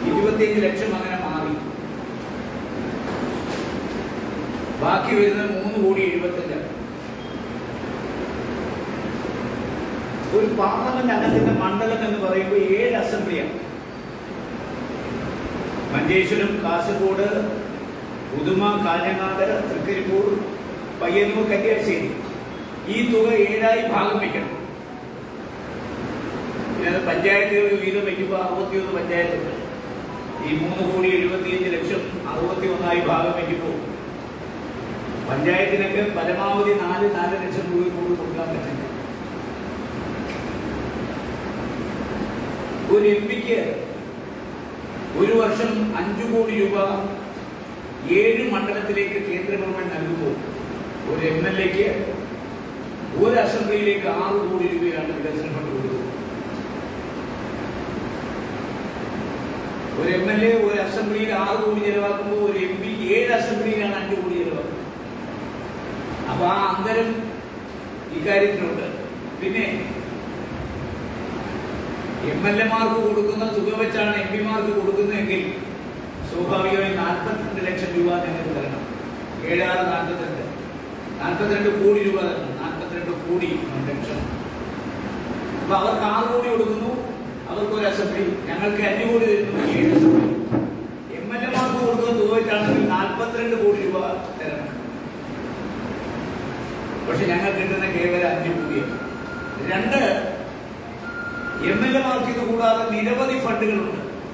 ഇരുപത്തിയഞ്ച് ലക്ഷം അങ്ങനെ മാറി ബാക്കി വരുന്നത് മൂന്ന് കോടി എഴുപത്തഞ്ചാണ് ഒരു പാർലമെന്റ് അംഗത്തിന്റെ മണ്ഡലം എന്ന് പറയുമ്പോൾ ഏഴ് അസംബ്ലിയാണ് മഞ്ചേശ്വരം കാസർഗോഡ് ഉദുമ കാഞ്ഞങ്ങാട് തൃക്കരിപ്പൂർ പയ്യന്നൂർ കല്യാശ്ശേരി ഈ തുക ഏഴായി ഭാഗം വയ്ക്കണം പിന്നെ അത് പഞ്ചായത്തുകൾ വീതം വയ്ക്കുമ്പോൾ അറുപത്തിയൊന്ന് പഞ്ചായത്തുണ്ട് ഈ മൂന്ന് കോടി എഴുപത്തിയഞ്ച് ലക്ഷം അറുപത്തി ഒന്നായി ഭാഗം വയ്ക്കുമ്പോൾ പഞ്ചായത്തിനൊക്കെ പരമാവധി നാല് നാല് ലക്ഷം രൂപ കൂടി കൊടുക്കാൻ പറ്റില്ല ഒരു എം പിക്ക് ഒരു വർഷം അഞ്ചു കോടി രൂപ ഏഴ് മണ്ഡലത്തിലേക്ക് കേന്ദ്ര ഗവൺമെന്റ് നൽകുമ്പോൾ ഒരു എം എൽ എക്ക് ഒരു അസംബ്ലിയിലേക്ക് ആറ് കോടി രൂപയാണ് വികസന ഫണ്ട് കൊടുക്കുന്നത് ഒരു എം എൽ എ ഒരു അസംബ്ലിയിൽ ആറ് കോടി ചെലവാക്കുമ്പോൾ ഒരു എം പി ഏഴ് അസംബ്ലിയിലാണ് അഞ്ചു കോടി ചെലവാക്കുന്നത് അപ്പൊ ആ അന്തരം ഇക്കാര്യത്തിലുണ്ട് പിന്നെ എം എൽ എമാർക്ക് കൊടുക്കുന്ന തുക വെച്ചാണ് എം പിമാർക്ക് കൊടുക്കുന്നതെങ്കിൽ സ്വാഭാവികമായി നാൽപ്പത്തിരണ്ട് ലക്ഷം രൂപ ഞങ്ങൾക്ക് തരണം ഏഴാറ് നാൽപ്പത്തിരണ്ട് നാൽപ്പത്തിരണ്ട് കോടി രൂപ തരണം നാൽപ്പത്തിരണ്ട് കോടി ലക്ഷം അപ്പൊ അവർക്ക് ആറ് കോടി കൊടുക്കുന്നു അവർക്ക് ഒരു അസംബ്ലി ഞങ്ങൾക്ക് അഞ്ചു കോടി തരുന്നു ഏഴ് അസംബ്ലി എം എൽ എമാർക്ക് കൊടുക്കുന്ന തുക വെച്ചാണെങ്കിൽ നാൽപ്പത്തിരണ്ട് കോടി രൂപ തരണം പക്ഷെ ഞങ്ങൾക്ക് കിട്ടുന്ന കേവലം അഞ്ചു കോടിയാണ് രണ്ട് എം എൽ എമാർക്ക് ഇത് കൂടാതെ നിരവധി ഫണ്ടുകളുണ്ട്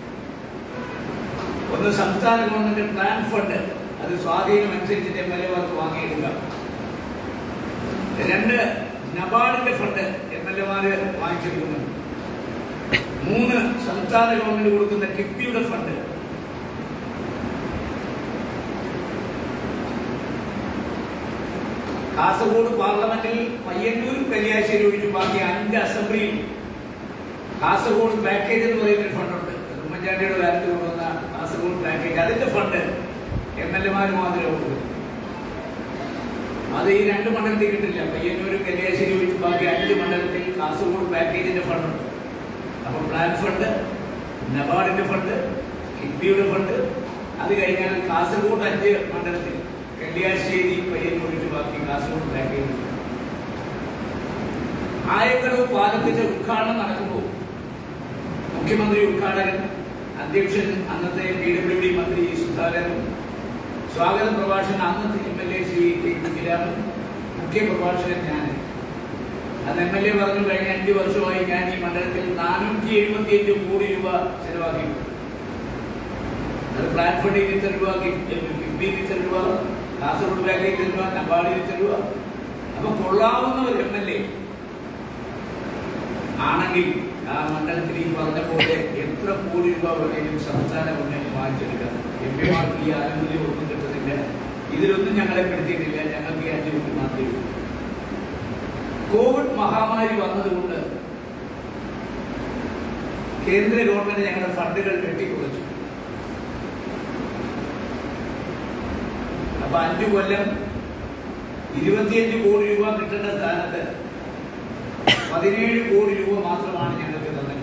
ഒന്ന് സംസ്ഥാന ഗവൺമെന്റ് പ്ലാൻ ഫണ്ട് അത് സ്വാധീനം അനുസരിച്ചിട്ട് എം എൽ എമാർക്ക് വാങ്ങിയെടുക്കാം രണ്ട് നബാർഡിന്റെ ഫണ്ട് എം എൽ എമാര് വാങ്ങിച്ചെടുക്കുന്നുണ്ട് മൂന്ന് സംസ്ഥാന ഗവൺമെന്റ് കൊടുക്കുന്ന കിഫ്ബിയുടെ ഫണ്ട് കാസർഗോഡ് പാർലമെന്റിൽ പയ്യന്നൂരും കല്യാശ്ശേരി ഒഴിച്ച് ബാക്കി അഞ്ച് അസംബ്ലിയിൽ കാസർഗോഡ് പാക്കേജ് എന്ന് പറയുന്ന ഒരു ഫണ്ടുണ്ട് ഉമ്മൻചാണ്ടിയുടെ കാലത്ത് കൊണ്ടുവന്ന കാസർഗോഡ് പാക്കേജ് അതിന്റെ ഫണ്ട് എം എൽ എമാർ മാത്രമേ ഉള്ളൂ അത് ഈ രണ്ട് മണ്ഡലത്തിൽ കിട്ടില്ല പയ്യന്നൂരും കല്യാശ്ശേരി ഒഴിച്ച് ബാക്കി അഞ്ച് മണ്ഡലത്തിൽ കാസർഗോഡ് പാക്കേജിന്റെ ഫണ്ടുണ്ട് അപ്പൊ പ്ലാൻ ഫണ്ട് നബാർഡിന്റെ ഫണ്ട് കിഫ്ബിയുടെ ഫണ്ട് അത് കഴിഞ്ഞാൽ കാസർഗോഡ് അഞ്ച് മണ്ഡലത്തിൽ കല്യാശ്ശേരി പയ്യന്നൂർ ഒഴിച്ച് ബാക്കി കാസർഗോഡ് പാക്കേജ് ഫണ്ട് ആയക്കടവ് പാലത്തിന്റെ ഉദ്ഘാടനം നടക്കുമ്പോൾ മുഖ്യമന്ത്രി ഉദ്ഘാടകൻ അധ്യക്ഷൻ അന്നത്തെ പി ഡബ്ല്യു ഡി മന്ത്രി സുധാകരൻ സ്വാഗത പ്രഭാഷകൻ അന്നത്തെ M L A Shri K Kunhiraman മുഖ്യ പ്രഭാഷകൻ ഞാൻ അന്ന് എം എൽ എ പറഞ്ഞു കഴിഞ്ഞ അഞ്ചു വർഷമായി ഞാൻ ഈ മണ്ഡലത്തിൽ നാനൂറ്റി എഴുപത്തി അഞ്ച് കോടി രൂപ ചെലവാക്കി അത് പ്ലാൻ ഫണ്ടിൽ ഇത്ര രൂപ കിഫ്ബിയിൽ ഇത്ര രൂപ കാസർഗോഡ് ബാങ്കിൽ ഇത്ര രൂപ നബാഡിൽ ഇത്ര രൂപ അപ്പൊ കൊള്ളാവുന്ന ഒരു എം എൽ എ ആണെങ്കിൽ ആ മണ്ഡലത്തിൽ ഈ പറഞ്ഞ പോലെ എത്ര കോടി രൂപ വേണേലും സംസ്ഥാന ഗവൺമെന്റ് വാങ്ങിച്ചെടുക്കാം എം പിമാർക്ക് ഈ ആനുകൂല്യം ഒന്നും കിട്ടുന്നില്ല ഇതിലൊന്നും ഞങ്ങളെ പെടുത്തിയിട്ടില്ല ഞങ്ങൾക്ക് ഈ അഞ്ചു കോടി മാത്രമേ ഉള്ളൂ കോവിഡ് മഹാമാരി വന്നതുകൊണ്ട് കേന്ദ്ര ഗവൺമെന്റ് ഞങ്ങളുടെ ഫണ്ടുകൾ വെട്ടിക്കുറച്ചു അപ്പൊ അഞ്ചു കൊല്ലം ഇരുപത്തിയഞ്ച് കോടി രൂപ കിട്ടേണ്ട സ്ഥാനത്ത് പതിനേഴ് കോടി രൂപ മാത്രമാണ് ഞങ്ങൾക്ക് തന്നത്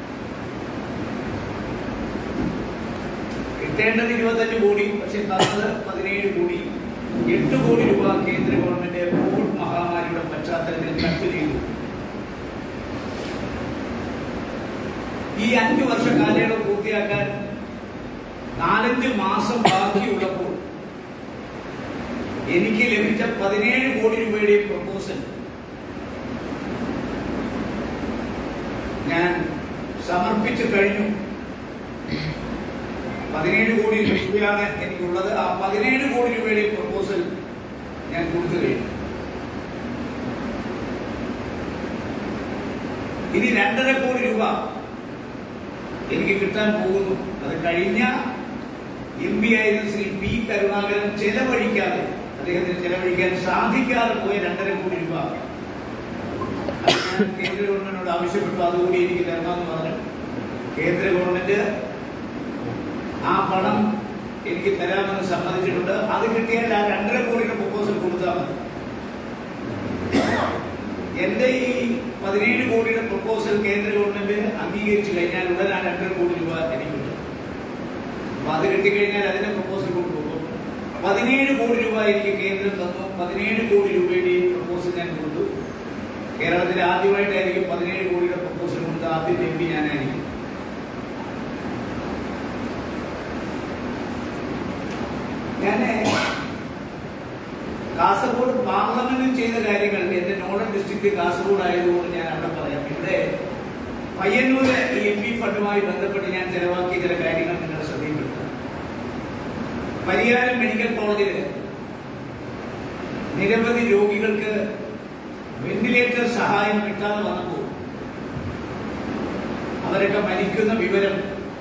കിട്ടേണ്ടത് ഇരുപത്തഞ്ച് കോടി പക്ഷെ തന്നത് പതിനേഴ് കോടി എട്ട് കോടി രൂപ കേന്ദ്ര ഗവൺമെന്റ് കോവിഡ് മഹാമാരിയുടെ പശ്ചാത്തലത്തിൽ കട്ട് ചെയ്തു ഈ അഞ്ചു വർഷ കാലയളവ് പൂർത്തിയാക്കാൻ നാലഞ്ച് മാസം ബാക്കിയുള്ളപ്പോൾ എനിക്ക് ലഭിച്ച പതിനേഴ് കോടി രൂപയുടെ പ്രപ്പോസൽ ഞാൻ സമർപ്പിച്ചു കഴിഞ്ഞു പതിനേഴ് കോടി രൂപയാണ് എനിക്കുള്ളത് ആ പതിനേഴ് കോടി രൂപയുടെ പ്രപ്പോസൽ ഞാൻ കൊടുത്തു കഴിഞ്ഞു ഇനി രണ്ടര കോടി രൂപ എനിക്ക് കിട്ടാൻ പോകുന്നു അത് കഴിഞ്ഞ എം പി ആയിരുന്ന ശ്രീ പി കരുണാകരൻ ചെലവഴിക്കാതെ അദ്ദേഹത്തിന് ചെലവഴിക്കാൻ സാധിക്കാതെ പോയ രണ്ടര കോടി രൂപ അത് ഞാൻ കേന്ദ്ര ഗവൺമെന്റിനോട് ആവശ്യപ്പെട്ടു അതുകൂടി എനിക്ക് തരണമെന്ന് പറഞ്ഞു കേന്ദ്ര ഗവൺമെന്റ് ആ പണം എനിക്ക് തരാമെന്ന് സമ്മതിച്ചിട്ടുണ്ട് അത് കിട്ടിയാൽ ആ രണ്ടര കോടിയുടെ പ്രപ്പോസൽ കൊടുത്താൽ മതി എന്റെ ഈ പതിനേഴ് കോടിയുടെ പ്രപ്പോസൽ കേന്ദ്ര ഗവൺമെന്റ് അംഗീകരിച്ചു കഴിഞ്ഞാൽ ഉടൻ ആ രണ്ടര കോടി രൂപ എനിക്ക് കിട്ടും അപ്പൊ അത് കിട്ടിക്കഴിഞ്ഞാൽ അതിന്റെ പ്രപ്പോസൽ കൊണ്ടുപോകും പതിനേഴ് കോടി രൂപ എനിക്ക് കേന്ദ്രം തന്നു പതിനേഴ് കോടി രൂപയുടെ പ്രപ്പോസൽ ഞാൻ കൊടുത്തു കേരളത്തിൽ ആദ്യമായിട്ടായിരിക്കും പതിനേഴ് കോടിയുടെ പ്രപ്പോസൽ കൊടുത്ത ആദ്യത്തെ എം പി ഞാനായിരിക്കും ഞാൻ കാസർഗോഡ് പാർലമെന്റിൽ ചെയ്ത കാര്യങ്ങൾ എന്റെ നോഡൽ ഡിസ്ട്രിക്ട് കാസർഗോഡ് ആയതുകൊണ്ട് ഞാൻ അവിടെ പറയാം ഇവിടെ പയ്യന്നൂര് ഈ എം പി ഫണ്ടുമായി ബന്ധപ്പെട്ട് ഞാൻ ചെലവാക്കിയ ചില കാര്യങ്ങൾ നിങ്ങളുടെ ശ്രദ്ധയിൽപ്പെടുത്താം പരിയാരം മെഡിക്കൽ കോളേജില് നിരവധി രോഗികൾക്ക് വെന്റിലേറ്റർ സഹായം കിട്ടാതെ വന്നപ്പോൾ അവരൊക്കെ മരിക്കുന്ന വിവരം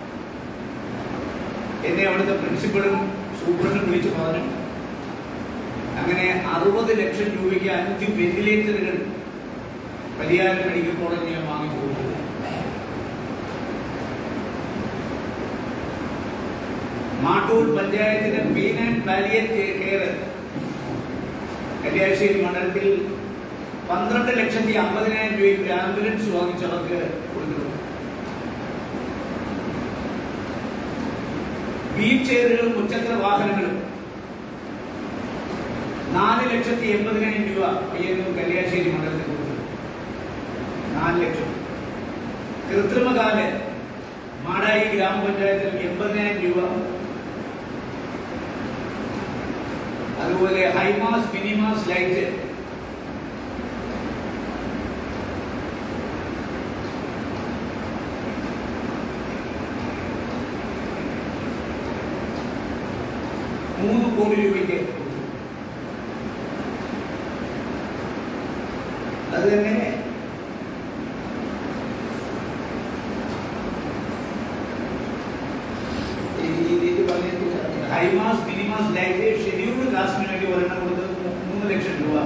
എന്നെ അവിടുത്തെ പ്രിൻസിപ്പളും സൂപ്രണ്ടും വിളിച്ചു പറഞ്ഞു അങ്ങനെ അറുപത് ലക്ഷം രൂപയ്ക്ക് അഞ്ച് വെന്റിലേറ്ററുകൾ പരിയാരം മെഡിക്കൽ കോളേജിൽ ഞാൻ വാങ്ങിച്ചു കൊടുത്തു മാട്ടൂർ പഞ്ചായത്തിന്റെ pain and palliative care Kalliasseri മണ്ഡലത്തിൽ പന്ത്രണ്ട് ലക്ഷത്തി അമ്പതിനായിരം രൂപയ്ക്ക് ഒരു ആംബുലൻസ് വാങ്ങിച്ചവർക്ക് കൊടുക്കുന്നു വീൽ ചെയറുകളും മുച്ചക്ര വാഹനങ്ങളും നാല് ലക്ഷത്തി എൺപതിനായിരം രൂപ പയ്യന്നൂർ കല്യാശ്ശേരി മണ്ഡലത്തിൽ കൊടുത്തു നാല് ലക്ഷം കൃത്രിമകാല് മാടായി ഗ്രാമപഞ്ചായത്തിൽ എൺപതിനായിരം രൂപ അതുപോലെ ഹൈമാസ് മിനിമാസ് ലൈറ്റ് മൂന്ന് കോടി രൂപയ്ക്ക് അത് തന്നെ ഈ- ഈ രീതി പറഞ്ഞിട്ടില്ല. ഹൈമാസ് മിനിമാസ് ലൈറ്റ് ഷെഡ്യൂൾഡ് കാസ്റ്റിന് വേണ്ടി ഒരെണ്ണം കൊടുത്തത് മൂ- മൂന്ന് ലക്ഷം രൂപ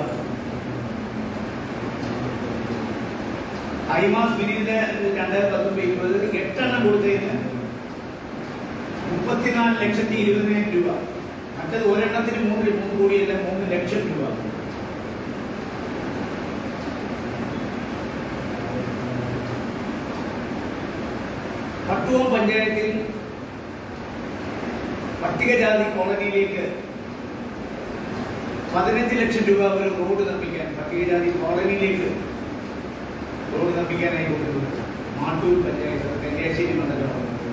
ഹൈമാസ് മിനിന്റെ രണ്ടായിരത്തി പത്തൊമ്പത് ഇരുപത് എട്ടെണ്ണം കൊടുത്തതിന് മുപ്പത്തിനാല് ലക്ഷത്തി ഇരുപതിനായിരം രൂപ മറ്റത് ഒരെണ്ണത്തിന് മൂന്ന് മൂന്ന് കോടിയല്ല മൂന്ന് ലക്ഷം രൂപ പട്ടുവം പഞ്ചായത്തിൽ പട്ടികജാതി കോളനിയിലേക്ക് പതിനഞ്ച് ലക്ഷം രൂപ ഒരു റോഡ് നിർമ്മിക്കാൻ പട്ടികജാതി കോളനിയിലേക്ക് റോഡ് നിർമ്മിക്കാനായി കൊടുക്കുന്നത് മാട്ടൂർ പഞ്ചായത്ത് കന്യാശ്ശേരി മണ്ഡലം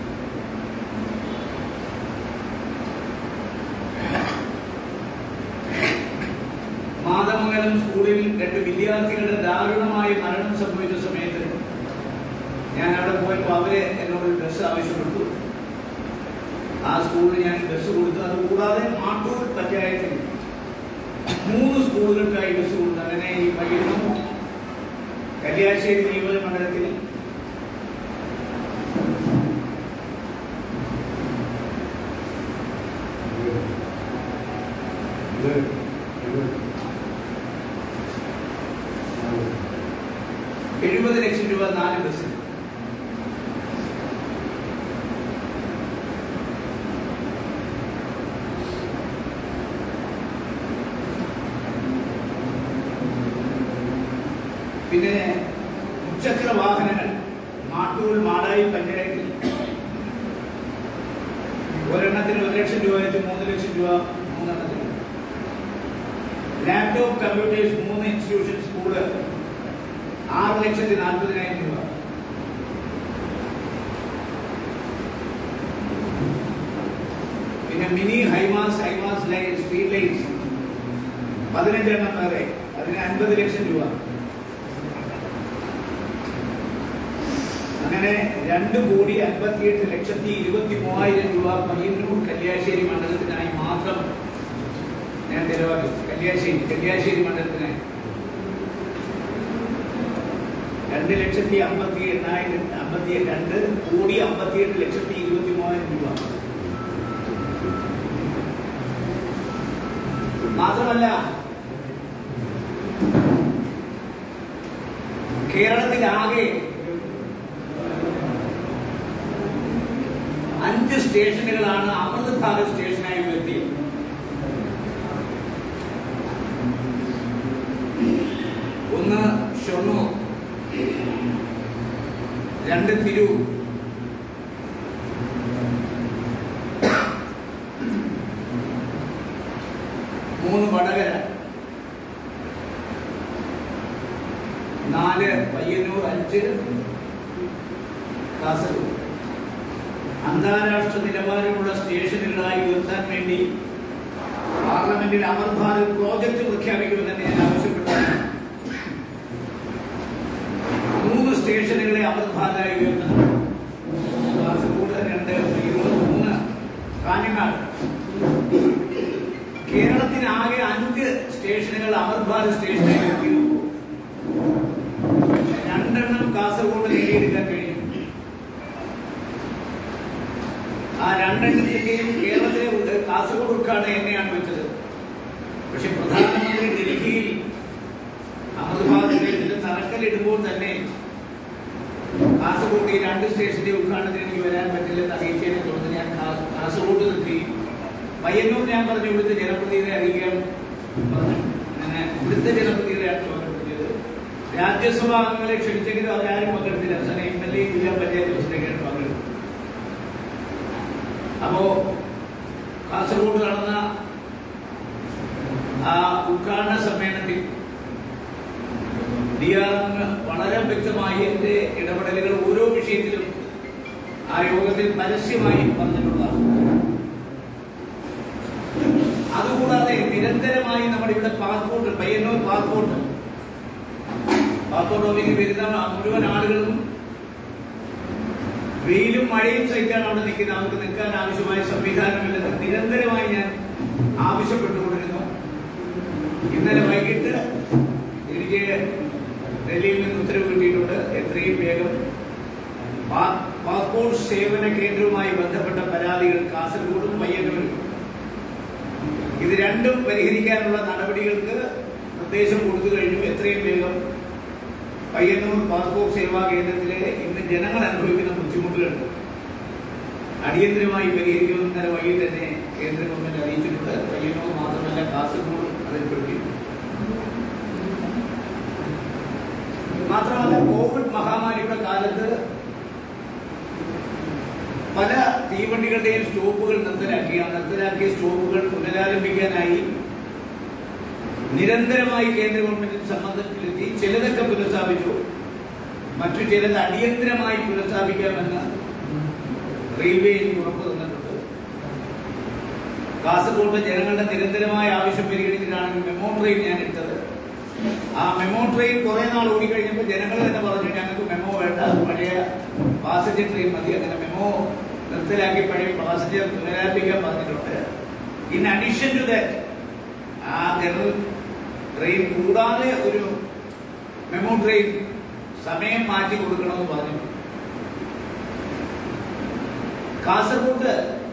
മാതമംഗലം സ്കൂളിൽ രണ്ട് വിദ്യാർത്ഥികളുടെ ദാരുണമായ മരണം സംഭവിച്ച സമയത്ത് ഞാൻ അവിടെ പോയപ്പോൾ അവര് എന്നോട് ഡ്രസ്സ് ആവശ്യപ്പെട്ടു ആ സ്കൂളിൽ ഞാൻ ഡ്രസ്സ് കൊടുത്തു അതുകൂടാതെ മാട്ടൂർ പഞ്ചായത്തിൽ മൂന്ന് സ്കൂളുകൾക്കായി ഡ്രസ്സ് കൊടുത്തു അങ്ങനെ ഈ പയ്യന്നൂർ കല്യാശ്ശേരി നിയോജക മണ്ഡലത്തിൽ എഴുപത് ലക്ഷം രൂപ നാല് ബസ് പിന്നെ മുച്ചക്ര വാഹനങ്ങൾ മാട്ടൂർ മാടായി പഞ്ചായത്തിൽ ഒരെണ്ണത്തിന് ഒരു ലക്ഷം രൂപ വെച്ച് മൂന്ന് ലക്ഷം രൂപ മൂന്നെണ്ണത്തിന് ലാപ്ടോപ്പ് കമ്പ്യൂട്ടേഴ്സ് മൂന്ന് ഇൻസ്റ്റിറ്റ്യൂഷൻ സ്കൂള് ആറ് ലക്ഷത്തി നാൽപ്പതിനായിരം രൂപ പിന്നെ mini high mast high mast light street lights പതിനഞ്ചെണ്ണം വേറെ അതിന് അൻപത് ലക്ഷം രൂപ അങ്ങനെ രണ്ട് കോടി അൻപത്തിയെട്ട് ലക്ഷത്തി ഇരുപത്തി മൂവായിരം രൂപ പയ്യന്നൂർ കല്യാശ്ശേരി മണ്ഡലത്തിനായി മാത്രം ഞാൻ ചെലവാക്കി കല്യാശ്ശേരി കല്യാശ്ശേരി മണ്ഡലത്തിനായി രണ്ട് ലക്ഷത്തി അമ്പത്തി എണ്ണായിരം അമ്പത്തി രണ്ട് കോടി അമ്പത്തിയെട്ട് ലക്ഷത്തി ഇരുപത്തി മൂവായിരം രൂപ മാത്രമല്ല കേരളത്തിലാകെ അഞ്ച് സ്റ്റേഷനുകളാണ് അമൃത് ഭാരത് സ്റ്റേഷനായി ഉയർത്തിയത് ഒന്ന് ഷൊർണൂർ രണ്ട് തിരൂർ മൂന്ന് വടകര നാല് പയ്യന്നൂർ അഞ്ച് കാസർഗോഡ് അന്താരാഷ്ട്ര നിലവാരമുള്ള സ്റ്റേഷനുകളായി ഉയർത്താൻ വേണ്ടി പാർലമെന്റിൽ അമർ ഭാരത് പ്രോജക്ട് പ്രഖ്യാപിക്കുമെന്ന് ഞാൻ ആവശ്യപ്പെട്ടു മൂന്ന് സ്റ്റേഷനുകളെ അമർ ഭാരതായി ഉയർത്തണം കാസർഗോഡ് രണ്ട് പയ്യന്നൂർ മൂന്ന് കാഞ്ഞങ്ങാട് കേരളത്തിനാകെ അഞ്ച് സ്റ്റേഷനുകൾ അമർ ഭാരത് സ്റ്റേഷനായി ഉയർത്തിയിരുന്നു രണ്ടെണ്ണം കാസർഗോഡ് നേടിയെടുക്കാൻ കഴിയും ആ രണ്ടെണ്ണത്തിന്റെയും കേരളത്തിലെ ഉദ്- കാസർഗോഡ് ഉദ്ഘാടനം എന്നെയാണ് വെച്ചത് പക്ഷെ പ്രധാനമന്ത്രി ഡൽഹിയിൽ അമൃതഭാരത് സ്റ്റേഷന്റെ തറക്കല്ലിടുമ്പോൾ തന്നെ കാസർഗോഡ് ഈ രണ്ട് സ്റ്റേഷന്റെ ഉദ്ഘാടനത്തിന് എനിക്ക് വരാൻ പറ്റില്ലെന്ന് അറിയിച്ചതിനെ തുടർന്ന് ഞാൻ കാ- കാസർഗോഡ് നിർത്തി പയ്യന്നൂർ ഞാൻ പറഞ്ഞു ഇവിടുത്തെ ജനപ്രതിനിധിയെ അറിയിക്കാൻ പറഞ്ഞു അങ്ങനെ ഇവിടുത്തെ ജനപ്രതിനിധിയാണ് ചുമതലപ്പെടുത്തിയത് രാജ്യസഭാ അംഗങ്ങളെ ക്ഷണിച്ചെങ്കിലും അവരാരും പങ്കെടുത്തില്ല അവസാനം എം എൽ എ ജില്ലാ പഞ്ചായത്ത് പ്രസിഡന്റാണ് പങ്കെടുത്തത് അപ്പോ കാസർഗോഡ് നടന്ന ആ ഉദ്ഘാടന സമ്മേളനത്തിൽ ഡി ആർ എം വളരെ വ്യക്തമായി എന്റെ ഇടപെടലുകൾ ഓരോ വിഷയത്തിലും ആ യോഗത്തിൽ പരസ്യമായി പറഞ്ഞിട്ടുള്ളതാണ് അതുകൂടാതെ നിരന്തരമായി നമ്മുടെ ഇവിടെ പാസ്പോർട്ട് പയ്യന്നൂർ പാസ്പോർട്ട് പാസ്പോർട്ട് ഓഫീസിൽ വരുന്ന മുഴുവൻ ആളുകളും വെയിലും മഴയും സഹിക്കാൻ അവിടെ നിൽക്കുന്ന അവർക്ക് നിൽക്കാൻ ആവശ്യമായ സംവിധാനമില്ലെന്ന് നിരന്തരമായി ഞാൻ ആവശ്യപ്പെട്ടുകൊണ്ടിരുന്നു ഇന്നലെ വൈകിട്ട് എനിക്ക് ഡൽഹിയിൽ നിന്ന് ഉത്തരവ് കിട്ടിയിട്ടുണ്ട് എത്രയും വേഗം പാ- പാസ്പോർട്ട് സേവന കേന്ദ്രവുമായി ബന്ധപ്പെട്ട പരാതികൾ കാസർഗോഡും പയ്യന്നൂരും ഇത് രണ്ടും പരിഹരിക്കാനുള്ള നടപടികൾക്ക് നിർദ്ദേശം കൊടുത്തു കഴിഞ്ഞു എത്രയും വേഗം പയ്യന്നൂർ പാസ്പോർട്ട് സേവാ കേന്ദ്രത്തിലെ ഇന്ന് ജനങ്ങൾ അനുഭവിക്കുന്ന ബുദ്ധിമുട്ടുകൾ അടിയന്തരമായി പരിഹരിക്കുമെന്ന് ഇന്നലെ വൈകിട്ട് തന്നെ കേന്ദ്ര ഗവൺമെന്റ് അറിയിച്ചിട്ടുണ്ട് പയ്യന്നൂർ മാത്രമല്ല കാസർഗോഡും അതിൽപ്പെടുത്തി മാത്രമല്ല കോവിഡ് മഹാമാരിയുടെ കാലത്ത് പല തീവണ്ടികളുടെയും സ്റ്റോപ്പുകൾ നിർത്തലാക്കി ആ നിർത്തലാക്കിയ സ്റ്റോപ്പുകൾ പുനരാരംഭിക്കാനായി നിരന്തരമായി കേന്ദ്ര ഗവൺമെന്റ് സമ്മർദ്ദത്തിലെത്തി ചിലതൊക്കെ പുനഃസ്ഥാപിച്ചു മറ്റു ചിലത് അടിയന്തരമായി പുനഃസ്ഥാപിക്കാമെന്ന് റെയിൽവേ എനിക്ക് ഉറപ്പ് തന്നിട്ടുണ്ട് കാസർഗോഡ് ജനങ്ങളുടെ നിരന്തരമായ ആവശ്യം പരിഗണിച്ചിട്ടാണ് മെമോ ട്രെയിൻ ഞാൻ ഇട്ടത് ആ മെമോ ട്രെയിൻ കുറെ നാൾ ഓടിക്കഴിഞ്ഞപ്പോൾ ജനങ്ങൾ തന്നെ പറഞ്ഞു ഞങ്ങൾക്ക് മെമോ വേണ്ട പഴയ പാസഞ്ചർ ട്രെയിൻ മതി അങ്ങനെ മെമോ നിർത്തലാക്കി പഴയ പാസഞ്ചർ പുനരാരംഭിക്കാൻ പറഞ്ഞിട്ടുണ്ട് ഇൻ അഡീഷൻ ടു ദാറ്റ് ആ ജനറൽ ട്രെയിൻ കൂടാതെ ഒരു മെമോ ട്രെയിൻ സമയം മാറ്റി കൊടുക്കണമെന്ന് പറഞ്ഞു കാസർഗോഡ്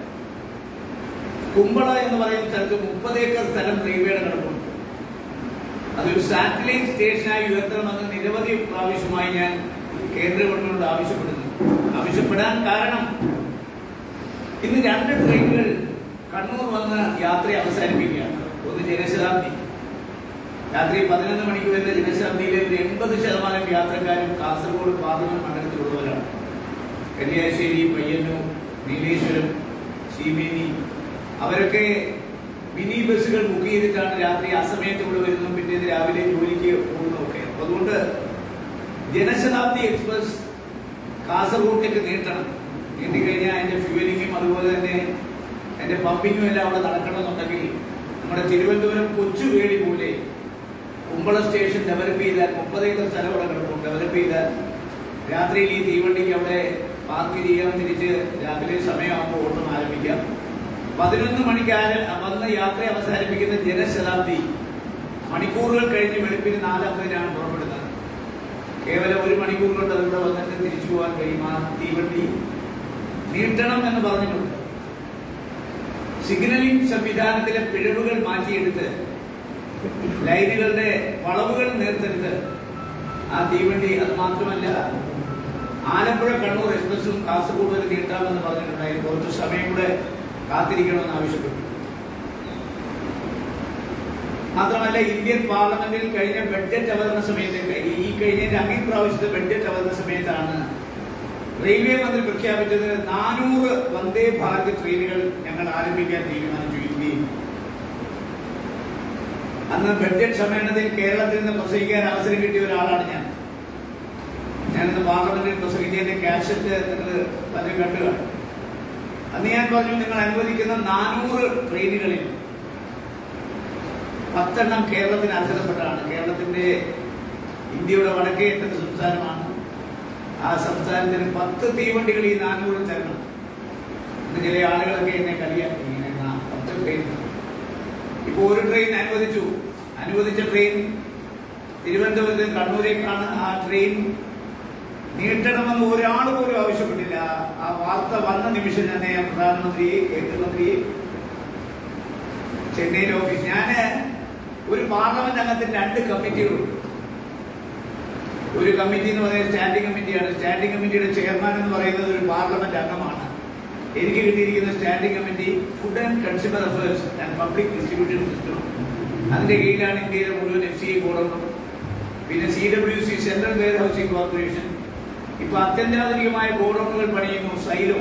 കുമ്പള എന്ന് പറയുന്ന സ്ഥലത്ത് മുപ്പത് ഏക്കർ സ്ഥലം റെയിൽവേയുടെ കിടപ്പുണ്ട് അതൊരു സാറ്റലൈറ്റ് സ്റ്റേഷനായി ഉയർത്തണമെന്ന് നിരവധി പ്രാവശ്യമായി ഞാൻ കേന്ദ്ര ഗവൺമെന്റിനോട് ആവശ്യപ്പെടുന്നു ആവശ്യപ്പെടാൻ കാരണം ഇന്ന് രണ്ട് ട്രെയിനുകൾ കണ്ണൂർ വന്ന് യാത്ര അവസാനിപ്പിക്കുകയാണ് ഒന്ന് ജനശതാബ്ദി രാത്രി പതിനൊന്ന് മണിക്ക് വരുന്ന ജനശതാബ്ദിയിലെ ഒരു എൺപത് ശതമാനം യാത്രക്കാരും കാസർഗോഡ് പാർലമെന്റ് മണ്ഡലത്തിലുള്ളവരാണ് കന്യാശ്ശേരി പയ്യന്നൂർ നീലേശ്വരം ചീമേനി അവരൊക്കെ മിനി ബസ്സുകൾ ബുക്ക് ചെയ്തിട്ടാണ് രാത്രി ആ സമയത്ത് ഇവിടെ വരുന്നതും പിറ്റേന്ന് രാവിലെ ജോലിക്ക് പോകുന്നതൊക്കെ അപ്പൊ അതുകൊണ്ട് ജനശതാബ്ദി എക്സ്പ്രസ് കാസർഗോഡേക്ക് നീട്ടണം നീട്ടിക്കഴിഞ്ഞാൽ അതിന്റെ ഫ്യൂവലിങ്ങും അതുപോലെ തന്നെ അതിന്റെ പമ്പിങ്ങും എല്ലാം അവിടെ നടക്കണമെന്നുണ്ടെങ്കിൽ നമ്മുടെ തിരുവനന്തപുരം കൊച്ചുവേളി പോലെ കുമ്പള സ്റ്റേഷൻ ഡെവലപ്പ് ചെയ്താൽ മുപ്പത് ഏക്കർ സ്ഥലം അവിടെ കിടപ്പും ഡെവലപ്പ് ചെയ്താൽ രാത്രിയിൽ ഈ തീവണ്ടിക്ക് അവിടെ പാർക്ക് ചെയ്യാം തിരിച്ച് രാവിലെ സമയമാകുമ്പോൾ ഓട്ടം ആരംഭിക്കാം പതിനൊന്ന് മണിക്ക് ആര- വന്ന് യാത്ര അവസാനിപ്പിക്കുന്ന ജനശതാബ്ദി മണിക്കൂറുകൾ കഴിഞ്ഞ് വെളുപ്പിന് നാലമ്പതിനാണ് പുറപ്പെടുന്നത് കേവലം ഒരു മണിക്കൂർ കൊണ്ട് അതിവിടെ വന്നിട്ട് തിരിച്ചു പോകാൻ കഴിയും ആ തീവണ്ടി നീട്ടണം എന്ന് പറഞ്ഞിട്ടുണ്ട് സിഗ്നലിംഗ് സംവിധാനത്തിലെ പിഴവുകൾ മാറ്റിയെടുത്ത് ലൈനുകളുടെ വളവുകൾ നേർത്തെടുത്ത് ആ തീവണ്ടി അത് മാത്രമല്ല ആലപ്പുഴ കണ്ണൂർ എക്സ്പ്രസും കാസർഗോഡ് വരെ നീട്ടാമെന്ന് പറഞ്ഞിട്ടുണ്ടായിരുന്നു കുറച്ച് സമയം കൂടെ കാത്തിരിക്കണമെന്ന് ആവശ്യപ്പെട്ടു മാത്രമല്ല ഇന്ത്യൻ പാർലമെന്റിൽ കഴിഞ്ഞ ബഡ്ജറ്റ് അവതരണ സമയത്ത് ഈ കഴിഞ്ഞ രണ്ടീ പ്രാവശ്യത്തെ ബഡ്ജറ്റ് അവതരണ സമയത്താണ് റെയിൽവേ മന്ത്രി പ്രഖ്യാപിച്ചത് നാനൂറ് വന്ദേ ഭാരത് ട്രെയിനുകൾ ഞങ്ങൾ ആരംഭിക്കാൻ തീരുമാനിച്ചു ഇന്ത്യയിൽ അന്ന് ബഡ്ജറ്റ് സമ്മേളനത്തിൽ കേരളത്തിൽ നിന്ന് പ്രസംഗിക്കാൻ അവസരം കിട്ടിയ ഒരാളാണ് ഞാൻ ഞാനിന്ന് പാർലമെന്റിൽ പ്രസംഗിച്ചതിന്റെ കാസറ്റ് നിങ്ങൾ പലരും കണ്ടു കാണും അന്ന് ഞാൻ പറഞ്ഞു നിങ്ങൾ അനുവദിക്കുന്ന നാനൂറ് ട്രെയിനുകളിൽ പത്തെണ്ണം കേരളത്തിന് അർഹതപ്പെട്ടതാണ് കേരളത്തിന്റെ ഇന്ത്യയുടെ വടക്കേ അറ്റത്തെ സംസ്ഥാനമാണ് ആ സംസ്ഥാനത്തിന് പത്ത് തീവണ്ടികൾ ഈ നാനൂറിൽ തരണം ഇന്ന് ചില ആളുകളൊക്കെ എന്നെ കളിയാക്കി ഇങ്ങനെ നാ- പത്ത് ട്രെയിൻ ഇപ്പൊ ഒരു ട്രെയിൻ അനുവദിച്ചു അനുവദിച്ച ട്രെയിൻ തിരുവനന്തപുരത്ത് കണ്ണൂരേക്കാണ് ആ ട്രെയിൻ നീട്ടണമെന്ന് ഒരാൾ പോലും ആവശ്യപ്പെട്ടില്ല ആ വാർത്ത വന്ന നിമിഷം തന്നെ ഞാൻ പ്രധാനമന്ത്രിയെ കേന്ദ്രമന്ത്രിയെ ചെന്നൈയിലെ ഓഫീസ് ഞാന് ഒരു പാർലമെന്റ് അംഗത്തിന് രണ്ട് കമ്മിറ്റികളുണ്ട് ഒരു കമ്മിറ്റി എന്ന് പറയുന്നത് സ്റ്റാൻഡിംഗ് കമ്മിറ്റിയാണ് സ്റ്റാൻഡിംഗ് കമ്മിറ്റിയുടെ ചെയർമാൻ എന്ന് പറയുന്നത് ഒരു പാർലമെന്റ് അംഗമാണ് എനിക്ക് കിട്ടിയിരിക്കുന്ന standing committee food and consumer affairs and public distribution system അതിന്റെ കീഴിലാണ് ഇന്ത്യയിലെ മുഴുവൻ എഫ് സി ഐ ബോർഡുകളും പിന്നെ C W C central warehousing corporation ഇപ്പൊ അത്യന്താധുനികമായ ഗോഡൌണുകൾ പണിയുന്നു സൈലോ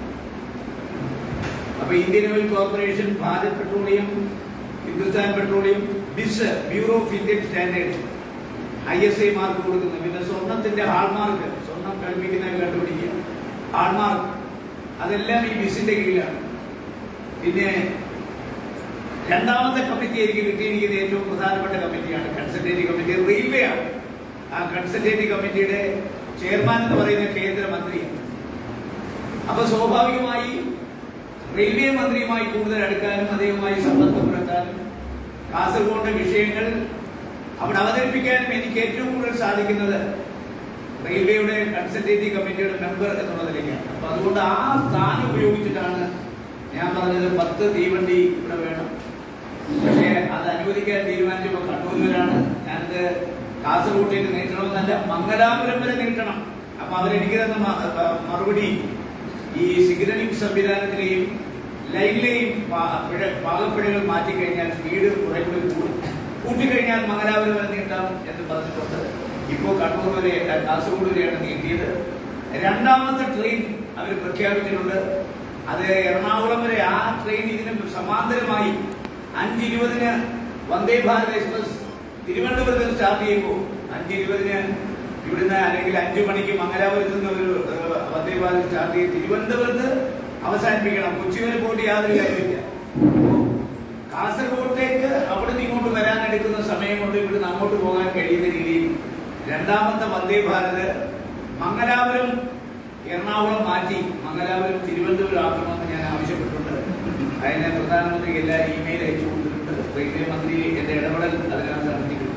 അപ്പൊ Indian oil corporation Bharat petroleum Hindustan petroleum BIS bureau of Indian standard I S I mark കൊടുക്കുന്നു പിന്നെ സ്വർണത്തിന്റെ ഹാൾമാർക്ക് സ്വർണം കൽപ്പിക്കുന്നത് കണ്ടുപിടിക്കുക ഹാൾമാർക്ക് അതെല്ലാം ഈ ബിസിന്റെ കീഴിലാണ് പിന്നെ രണ്ടാമത്തെ കമ്മിറ്റി എനിക്ക് കിട്ടിയിരിക്കുന്ന ഏറ്റവും പ്രധാനപ്പെട്ട കമ്മിറ്റിയാണ് കൺസൾട്ടേറ്റീവ് കമ്മിറ്റി റെയിൽവേ ആണ് ആ കൺസൾട്ടേറ്റീവ് കമ്മിറ്റിയുടെ ചെയർമാൻ എന്ന് പറയുന്ന കേന്ദ്രമന്ത്രിയാണ് അപ്പൊ സ്വാഭാവികമായി റെയിൽവേ മന്ത്രിയുമായി കൂടുതൽ അടുക്കാനും അദ്ദേഹവുമായി സമ്പർക്കം പുലർത്താനും കാസർഗോഡ് വിഷയങ്ങൾ അവിടെ അവതരിപ്പിക്കാനും എനിക്ക് ഏറ്റവും കൂടുതൽ സാധിക്കുന്നത് റെയിൽവേയുടെ കൺസൾട്ടേറ്റീവ് കമ്മിറ്റിയുടെ മെമ്പർ എന്നുള്ളതിലേക്കാണ് അപ്പൊ അതുകൊണ്ട് ആ സ്ഥാനം ഉപയോഗിച്ചിട്ടാണ് ഞാൻ പറഞ്ഞത് പത്ത് തീവണ്ടി ഇവിടെ വേണം പക്ഷേ അത് അനുവദിക്കാൻ തീരുമാനിച്ചപ്പോൾ കണ്ണൂരിലാണ് ഞാനത് കാസർഗോട്ടേക്ക് നീട്ടണമെന്നല്ല മംഗലാപുരം വരെ നീട്ടണം അപ്പൊ അവരെനിക്ക് തന്ന മ- മ- മറുപടി ഈ സിഗ്നലിംഗ് സംവിധാനത്തിലെയും ലൈനിലെയും പാ- പിഴ- പാകപ്പിഴകൾ മാറ്റിക്കഴിഞ്ഞാൽ സ്പീഡ് കുറെ കൂടി കൂടും കൂട്ടിക്കഴിഞ്ഞാൽ മംഗലാപുരം വരെ നീട്ടാം എന്ന് പറഞ്ഞിട്ടുണ്ട് ഇപ്പോൾ കണ്ണൂർ വരെ അഹ് കാസർഗോഡ് വരെയാണ് നീട്ടിയത് രണ്ടാമത്തെ ട്രെയിൻ അവർ പ്രഖ്യാപിച്ചിട്ടുണ്ട് അത് എറണാകുളം വരെ ആ ട്രെയിൻ ഇതിന് സമാന്തരമായി അഞ്ച് ഇരുപതിന് വന്ദേ ഭാരത് എക്സ്പ്രസ് തിരുവനന്തപുരത്ത് നിന്ന് സ്റ്റാർട്ട് ചെയ്യുമ്പോൾ അഞ്ച് ഇരുപതിന് ഇവിടുന്ന് അല്ലെങ്കിൽ അഞ്ചു മണിക്ക് മംഗലാപുരത്ത് നിന്ന് ഒരു ഏഹ്, വന്ദേ ഭാരത് സ്റ്റാർട്ട് ചെയ്ത് തിരുവനന്തപുരത്ത് അവസാനിപ്പിക്കണം കൊച്ചി വരെ പോയിട്ട് യാതൊരു കാര്യമില്ല അപ്പോ കാസർഗോട്ടേക്ക് അവിടെ നിന്ന് ഇങ്ങോട്ട് വരാൻ എടുക്കുന്ന സമയം കൊണ്ട് ഇവിടുന്ന് അങ്ങോട്ട് പോകാൻ കഴിയുന്ന രീതിയിൽ രണ്ടാമത്തെ വന്ദേ ഭാരത് മംഗലാപുരം എറണാകുളം മാറ്റി മംഗലാപുരം തിരുവനന്തപുരം ആക്കണമെന്ന് ഞാൻ ആവശ്യപ്പെട്ടിട്ടുണ്ട് അതിന് പ്രധാനമന്ത്രിക്ക് എല്ലാ ഇമെയിൽ അയച്ചു കൊടുത്തിട്ടുണ്ട് റെയിൽവേ മന്ത്രി എന്റെ ഇടപെടൽ അതിനകത്ത് നടത്തിയിട്ടുണ്ട്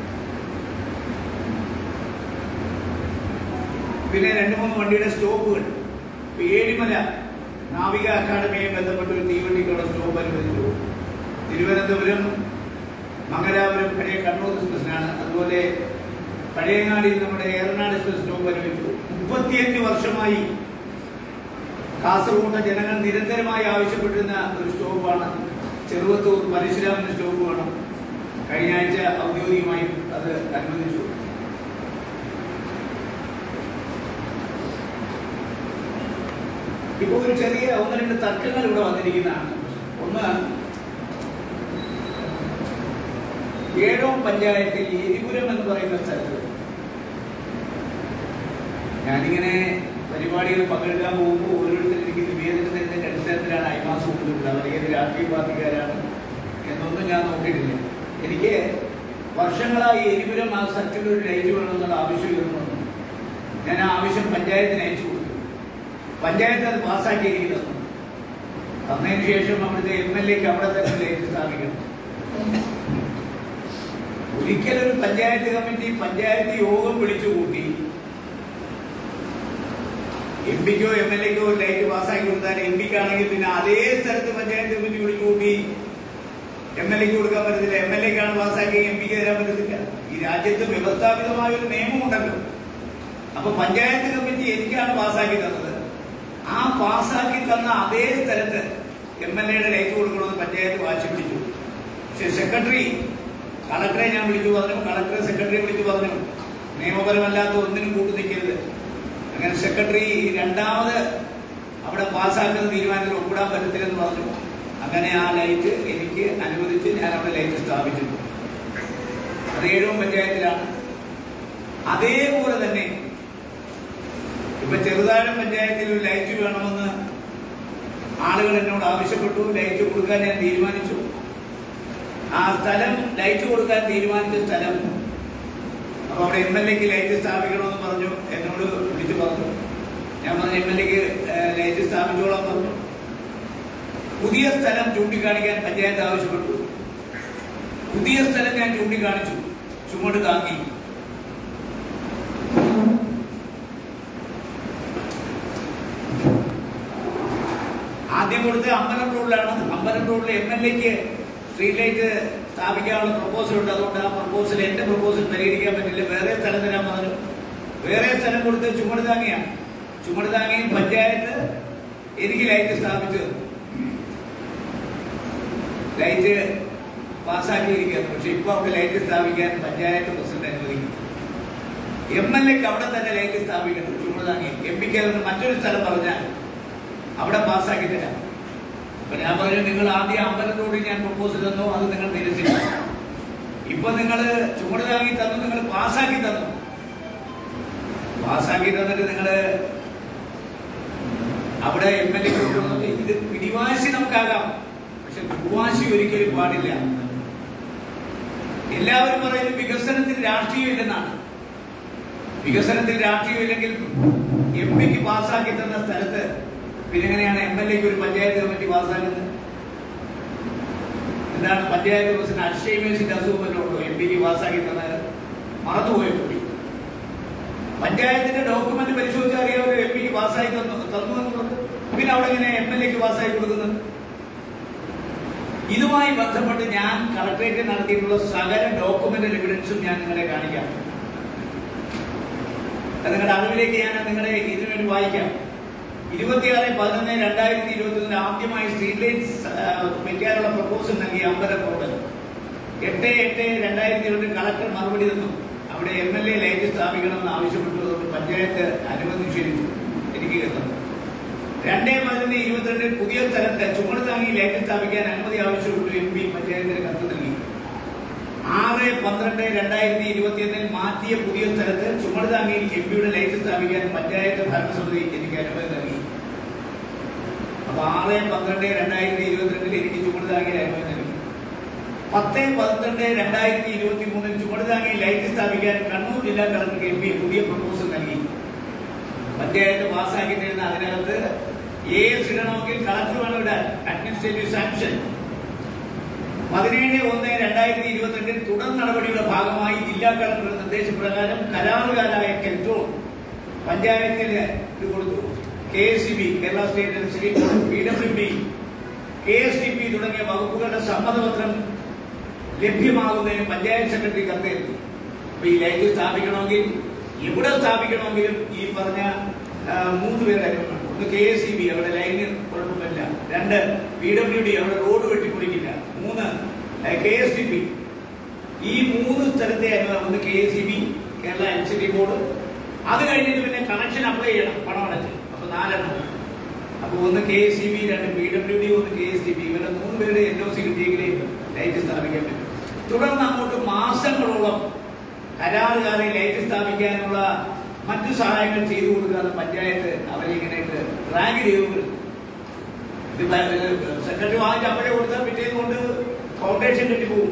പിന്നെ രണ്ട് മൂന്ന് വണ്ടിയുടെ സ്റ്റോപ്പുകൾ ഇപ്പൊ ഏഴിമല നാവിക അക്കാദമിയെ ബന്ധപ്പെട്ട് ഒരു തീവണ്ടിക്കുള്ള സ്റ്റോപ്പ് അനുവദിച്ചു തിരുവനന്തപുരം മംഗലാപുരം പഴയ കണ്ണൂർ എക്സ്പ്രസിനാണ് അതുപോലെ പഴയങ്ങാടിയിൽ നമ്മുടെ ഏറനാട് എക്സ്പ്രസ് സ്റ്റോപ്പ് അനുവദിച്ചു മുപ്പത്തിയഞ്ച് വർഷമായി കാസർഗോഡ് ജനങ്ങൾ നിരന്തരമായി ആവശ്യപ്പെട്ടിരുന്ന ഒരു സ്റ്റോപ്പാണ് ചെറുവത്തൂർ പരശുരാമന്റെ സ്റ്റോപ്പ് വേണം കഴിഞ്ഞ ആഴ്ച ഔദ്യോഗികമായി അത് അനുവദിച്ചു ഇപ്പോൾ ഒരു ചെറിയ ഒന്ന് രണ്ട് തർക്കങ്ങൾ ഇവിടെ വന്നിരിക്കുന്നതാണ് ഒന്ന് ഏഴോം പഞ്ചായത്തിൽ എരിപുരം എന്ന് പറയുന്ന സ്ഥലത്ത് ഞാനിങ്ങനെ പരിപാടികൾ പങ്കെടുക്കാൻ പോകുമ്പോൾ ഓരോരുത്തരും എനിക്ക് നിവേദനം തരുന്നതിന്റെ അടിസ്ഥാനത്തിലാണ് അയമാസ് കൊടുത്തിട്ടുള്ളത് അവർ ഏത് രാഷ്ട്രീയ പാർട്ടിക്കാരാണ് എന്നൊന്നും ഞാൻ നോക്കിയിട്ടില്ല എനിക്ക് വർഷങ്ങളായി എരിപുരം ആ സർക്കിളിൽ ഒരു ലൈറ്റ് വേണമെന്നുള്ള ആവശ്യം ഉയർന്നു വന്നു. ഞാൻ ആ ആവശ്യം പഞ്ചായത്തിന് അയച്ചു കൊടുത്തു പഞ്ചായത്ത് അത് പാസ്സാക്കിയിരിക്കുന്നത് തന്നതിന് ശേഷം അവിടുത്തെ എം എൽ എക്ക് അവിടെ തന്നെ ലൈറ്റ് സ്ഥാപിക്കണം ഒരിക്കലൊരു പഞ്ചായത്ത് കമ്മിറ്റി പഞ്ചായത്ത് യോഗം വിളിച്ചു കൂട്ടി എം പിക്കോ എം എൽ എക്കോ ലൈറ്റ് പാസ്സാക്കി കൊടുത്താൽ എം പിക്ക് ആണെങ്കിൽ പിന്നെ അതേ സ്ഥലത്ത് പഞ്ചായത്ത് കമ്മിറ്റി വിളിച്ചു കൂട്ടി എം എൽ എക്ക് കൊടുക്കാൻ പറ്റത്തില്ല എം എൽ എക്കാണ് പാസ്സാക്കി എം പിക്ക് തരാൻ പറ്റത്തില്ല ഈ രാജ്യത്ത് വ്യവസ്ഥാപിതമായ ഒരു നിയമമുണ്ടല്ലോ അപ്പൊ പഞ്ചായത്ത് കമ്മിറ്റി എനിക്കാണ് പാസ്സാക്കി തന്നത് ആ പാസ്സാക്കി തന്ന അതേ സ്ഥലത്ത് എം എൽ എയുടെ ലൈറ്റ് കൊടുക്കണമെന്ന് പഞ്ചായത്ത് വാശി പിടിച്ചു പക്ഷെ സെക്രട്ടറി കളക്ടറെ ഞാൻ വിളിച്ചു പറഞ്ഞു കളക്ടറെ സെക്രട്ടറിയെ വിളിച്ചു പറഞ്ഞു നിയമപരമല്ലാത്ത ഒന്നിനും കൂട്ടു നിൽക്കരുത് അങ്ങനെ സെക്രട്ടറി രണ്ടാമത് അവിടെ പാസ്സാക്കുന്ന തീരുമാനത്തിൽ ഒപ്പിടാൻ പറ്റത്തില്ലെന്ന് പറഞ്ഞു അങ്ങനെ ആ ലൈറ്റ് എനിക്ക് അനുവദിച്ച് ഞാൻ അവിടെ ലൈറ്റ് സ്ഥാപിച്ചു അത് ഏഴോം പഞ്ചായത്തിലാണ് അതേപോലെ തന്നെ ഇപ്പൊ ചെറുതാഴം പഞ്ചായത്തിൽ ഒരു ലൈറ്റ് വേണമെന്ന് ആളുകൾ എന്നോട് ആവശ്യപ്പെട്ടു ലൈറ്റ് കൊടുക്കാൻ ഞാൻ തീരുമാനിച്ചു ആ സ്ഥലം ലൈറ്റ് കൊടുക്കാൻ തീരുമാനിച്ച സ്ഥലം അപ്പൊ അവിടെ എം എൽ എക്ക് ലൈറ്റ് സ്ഥാപിക്കണമെന്ന് പറഞ്ഞു എന്നോട് വിളിച്ചു പറഞ്ഞു ഞാൻ പറഞ്ഞു എം എൽ എക്ക് ലൈറ്റ് സ്ഥാപിച്ചോളാൻ പറഞ്ഞു പുതിയ സ്ഥലം ചൂണ്ടിക്കാണിക്കാൻ പഞ്ചായത്ത് ആവശ്യപ്പെട്ടു പുതിയ സ്ഥലം ഞാൻ ചൂണ്ടിക്കാണിച്ചു ചുമട് താങ്ങി ആദ്യം കൊടുത്ത് അമ്പലം റോഡിലാണ് അമ്പലം റോഡിൽ എം എൽ എക്ക് സ്ട്രീറ്റ് ലൈറ്റ് സ്ഥാപിക്കാനുള്ള പ്രപ്പോസൽ ഉണ്ട് അതുകൊണ്ട് ആ പ്രപ്പോസൽ എന്റെ പ്രപ്പോസൽ പരിഹരിക്കാൻ പറ്റില്ല വേറെ സ്ഥലം തരാൻ പറഞ്ഞു വേറെ സ്ഥലം കൊടുത്ത് ചുമട് താങ്ങിയാണ് ചുമട് താങ്ങി പഞ്ചായത്ത് എനിക്ക് ലൈറ്റ് സ്ഥാപിച്ചു തന്നു. ലൈറ്റ് പാസ്സാക്കിയിരിക്കുകയാണ് പക്ഷെ ഇപ്പൊ അവിടെ ലൈറ്റ് സ്ഥാപിക്കാൻ പഞ്ചായത്ത് പ്രസിഡന്റ് അനുവദിക്കും എം എൽ എക്ക് അവിടെ തന്നെ ലൈറ്റ് സ്ഥാപിക്കണം ചുമട് താങ്ങി എം പിക്ക് അതുകൊണ്ട് മറ്റൊരു സ്ഥലം പറഞ്ഞാൽ അവിടെ പാസ്സാക്കി തരാം അപ്പൊ ഞാൻ പറഞ്ഞു നിങ്ങൾ ആദ്യം അമ്പലത്തോട് ഞാൻ പ്രപ്പോസൽ തന്നു അത് നിങ്ങൾ നിരസിച്ചു ഇപ്പൊ നിങ്ങൾ ചുമട് താങ്ങി തന്നു നിങ്ങൾ പാസ്സാക്കി തന്നു പാസ്സാക്കി തന്നിട്ട് നിങ്ങൾ അവിടെ എം എൽ എ കൊണ്ടുവന്നിട്ട് ഇത് പിടിവാശി നമുക്കാകാം പക്ഷെ ദുർവാശി ഒരിക്കലും പാടില്ല എല്ലാവരും പറയുന്നത് വികസനത്തിൽ രാഷ്ട്രീയം ഇല്ലെന്നാണ് വികസനത്തിൽ രാഷ്ട്രീയം ഇല്ലെങ്കിൽ എം പിക്ക് പാസ്സാക്കി തന്ന സ്ഥലത്ത് പിന്നെ എങ്ങനെയാണ് എം എൽ എക്ക് ഒരു പഞ്ചായത്ത് കമ്മിറ്റി പാസ്സാക്കുന്നത് എന്താണ് പഞ്ചായത്ത് പ്രസിഡന്റ് അക്ഷയമേശിന്റെ അസുഖം വല്ലതും ഉണ്ടോ എം പിക്ക് പാസ്സാക്കി തന്നത് മറന്നുപോയ കുട്ടി പഞ്ചായത്തിന്റെ ഡോക്യുമെന്റ് പരിശോധിച്ചാൽ അറിയാമല്ലോ എം പിക്ക് പാസ്സായി തന്നു തന്നു എന്നുള്ളത് പിന്നെ അവിടെ എങ്ങനെ എം എൽ എക്ക് പാസ്സായി കൊടുക്കുന്നത് ഇതുമായി ബന്ധപ്പെട്ട് ഞാൻ കളക്ടറേറ്റിൽ നടത്തിയിട്ടുള്ള സകല ഡോക്യുമെന്റൽ എവിഡൻസും ഞാൻ നിങ്ങളെ കാണിക്കാം അത് നിങ്ങളുടെ അറിവിലേക്ക് ഞാൻ നിങ്ങളെ ഇതിനു വേണ്ടി വായിക്കാം ഇരുപത്തിയാറ് പതിനൊന്ന് രണ്ടായിരത്തി ഇരുപത്തി ഒന്നിന് ആദ്യമായി സ്ട്രീറ്റ് ലൈറ്റ്സ് വെക്കാനുള്ള പ്രപ്പോസൽ നൽകിയ അമ്പലം റോഡ് എട്ട് എട്ട് രണ്ടായിരത്തി ഇരുപതിൽ കളക്ടർ മറുപടി തന്നു അവിടെ എം എൽ എ ലൈറ്റ് സ്ഥാപിക്കണമെന്ന് ആവശ്യപ്പെട്ടു അതുകൊണ്ട് പഞ്ചായത്ത് അനുമതി നിഷേധിച്ചു എനിക്ക് കിട്ടുന്നു രണ്ടേ പതിനൊന്ന് ഇരുപത്തിരണ്ടിൽ പുതിയ സ്ഥലത്ത് ചുമട് താങ്ങി ലൈറ്റ് സ്ഥാപിക്കാൻ അനുമതി ആവശ്യപ്പെട്ടു എം പി പഞ്ചായത്തിന് കത്ത് നൽകി ആറ് പന്ത്രണ്ട് രണ്ടായിരത്തി ഇരുപത്തിയൊന്നിൽ മാറ്റിയ പുതിയ സ്ഥലത്ത് ചുമട് താങ്ങിയിൽ എം പിയുടെ ലൈറ്റ് സ്ഥാപിക്കാൻ പഞ്ചായത്ത് ഭരണസമിതി എനിക്ക് അനുമതി നൽകി അപ്പൊ ആറ് പന്ത്രണ്ട് രണ്ടായിരത്തി ഇരുപത്തിരണ്ടിൽ എനിക്ക് ചുമട് താങ്ങിയിൽ അനുമതി നൽകി പത്ത് പന്ത്രണ്ട് രണ്ടായിരത്തി ഇരുപത്തി മൂന്നിൽ ചുമട് താങ്ങി ലൈറ്റ് സ്ഥാപിക്കാൻ കണ്ണൂർ ജില്ലാ കളക്ടർക്ക് എം പി പുതിയ പ്രപ്പോസൽ നൽകി പഞ്ചായത്ത് പാസ്സാക്കി തരുന്ന അതിനകത്ത് എ എസ് ഇടണമെങ്കിൽ കളക്ടർ വേണം ഇടാൻ അഡ്മിനിസ്ട്രേറ്റീവ് സാങ്ഷൻ പതിനേഴ് ഒന്ന് രണ്ടായിരത്തി ഇരുപത്തിരണ്ടിൽ തുടർ നടപടിയുടെ ഭാഗമായി ജില്ലാ കളക്ടറുടെ നിർദ്ദേശപ്രകാരം കരാറുകാരായ കെൽട്രോൺ പഞ്ചായത്തിൽ ഇത് കൊടുത്തു K S C B Kerala state electricity board P W D K S T P തുടങ്ങിയ വകുപ്പുകളുടെ സമ്മതപത്രം ലഭ്യമാകുന്നതിന് പഞ്ചായത്ത് സെക്രട്ടറി കത്തെഴുതി അപ്പൊ ഈ ലൈറ്റ് സ്ഥാപിക്കണമെങ്കിൽ എവിടെ സ്ഥാപിക്കണമെങ്കിലും ഈ പറഞ്ഞ ആ, മൂന്ന് പേരുടെ അനുഭവം ഒന്ന് കെ എസ് സി ബി അവിടെ ലൈന് കുഴപ്പമില്ല രണ്ട് പി ഡബ്ല്യു ഡി അവിടെ റോഡ് വെട്ടിപ്പൊളിക്കില്ല മൂന്ന് കെ എസ് ടി പി ഈ മൂന്ന് സ്ഥലത്തെ അനുഭവം ഒന്ന് K S C B Kerala electricity board അത് കഴിഞ്ഞിട്ട് പിന്നെ കണക്ഷൻ അപ്ലൈ ചെയ്യണം പണം അടച്ച് അപ്പൊ നാലെണ്ണം അപ്പൊ ഒന്ന് കെ എസ് സി ബി രണ്ട് പി ഡബ്ല്യു ഡി ഒന്ന് കെ എസ് ടി ബി ഇവരുടെ മൂന്ന് പേരുടെ എൻ ഒ സി കിട്ടിയെങ്കിലേ ലൈറ്റ് സ്ഥാപിക്കാൻ പറ്റും തുടർന്ന് അങ്ങോട്ട് മാസങ്ങളോളം കരാറുകാരെ ലൈറ്റ് സ്ഥാപിക്കാനുള്ള മറ്റു സഹായങ്ങൾ ചെയ്തു കൊടുക്കാതെ പഞ്ചായത്ത് അവരെ ഇങ്ങനെ റാങ്ക് ചെയ്തു കൊടുക്കും. ഇത് സെക്രട്ടറി വാങ്ങിച്ച് അപ്പോഴേ കൊടുത്താൽ പിറ്റേന്ന് കൊണ്ട് ഫൗണ്ടേഷൻ കെട്ടിപ്പോകും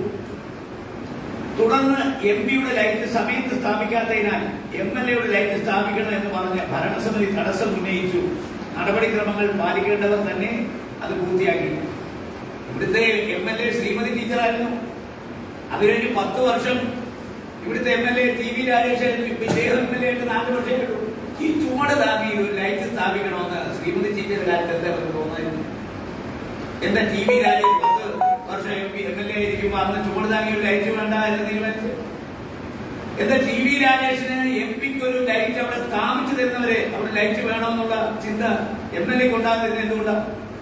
തുടർന്ന് എം പിയുടെ ലൈറ്റ് സമയത്ത് സ്ഥാപിക്കാത്തതിനാൽ എം എൽ എയുടെ ലൈറ്റ് സ്ഥാപിക്കണം എന്ന് പറഞ്ഞ് ഭരണസമിതി തടസ്സം ഉന്നയിച്ചു നടപടിക്രമങ്ങൾ പാലിക്കേണ്ടവർ തന്നെ അത് പൂർത്തിയാക്കി ഇവിടുത്തെ എം എൽ എ ശ്രീമതി ടീച്ചറായിരുന്നു അത് കഴിഞ്ഞ് പത്ത് വർഷം ഇവിടുത്തെ M L A T V രാജേഷായിരുന്നു ഇപ്പൊ ഇദ്ദേഹം എം എൽ എ ആയിട്ട് നാല് വർഷം കിട്ടും ഈ ചുമട് താങ്ങി ഒരു ലൈറ്റ് സ്ഥാപിക്കണമെന്ന് ശ്രീമതി ടീച്ചറുടെ കാലത്ത് എന്താ അവർക്ക് തോന്നുന്നത് എന്താ ടി വി രാജേഷ് പത്ത് വർഷം M P M L A ആയിരിക്കുമ്പോ അന്ന് ചുമട് താങ്ങി ഒരു ലൈറ്റ് വേണ്ട എന്ന് തീരുമാനിച്ചു എന്താ ടി വി രാജേഷിന് എം പിക്ക് ഒരു ലൈറ്റ് അവിടെ സ്ഥാപിച്ചു തരുന്നവരെ അവിടെ ലൈറ്റ് വേണമെന്നുള്ള ചിന്ത എം എൽ എക്ക് ഉണ്ടാകുന്നത് എന്തുകൊണ്ടാണ്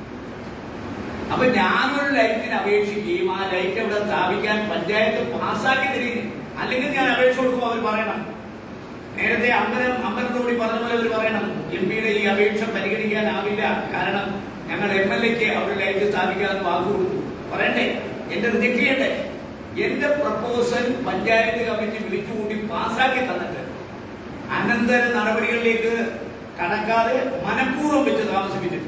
അപ്പൊ ഞാനൊരു ലൈറ്റിന് അപേക്ഷിക്കുകയും ആ ലൈറ്റ് അവിടെ സ്ഥാപിക്കാൻ പഞ്ചായത്ത് പാസ്സാക്കി തരികയും അല്ലെങ്കിൽ ഞാൻ അപേക്ഷ കൊടുക്കുമ്പോൾ അവർ പറയണം നേരത്തെ അമ്പലം അമ്പലത്തോടി പറഞ്ഞ പോലെ അവർ പറയണം എം പിയുടെ ഈ അപേക്ഷ പരിഗണിക്കാനാവില്ല കാരണം ഞങ്ങൾ എം എൽ എക്ക് അവിടെ ലൈറ്റ് സ്ഥാപിക്കാമെന്ന് വാക്ക് കൊടുത്തു പറയണ്ടേ എന്റെ റിജക്ട് ചെയ്യണ്ടേ എന്റെ പ്രപ്പോസൽ പഞ്ചായത്ത് കമ്മിറ്റി വിളിച്ചുകൂട്ടി പാസ്സാക്കി തന്നിട്ട് അനന്തര നടപടികളിലേക്ക് കടക്കാതെ മനഃപൂർവ്വം വെച്ച് താമസിപ്പിച്ചിട്ടുണ്ട്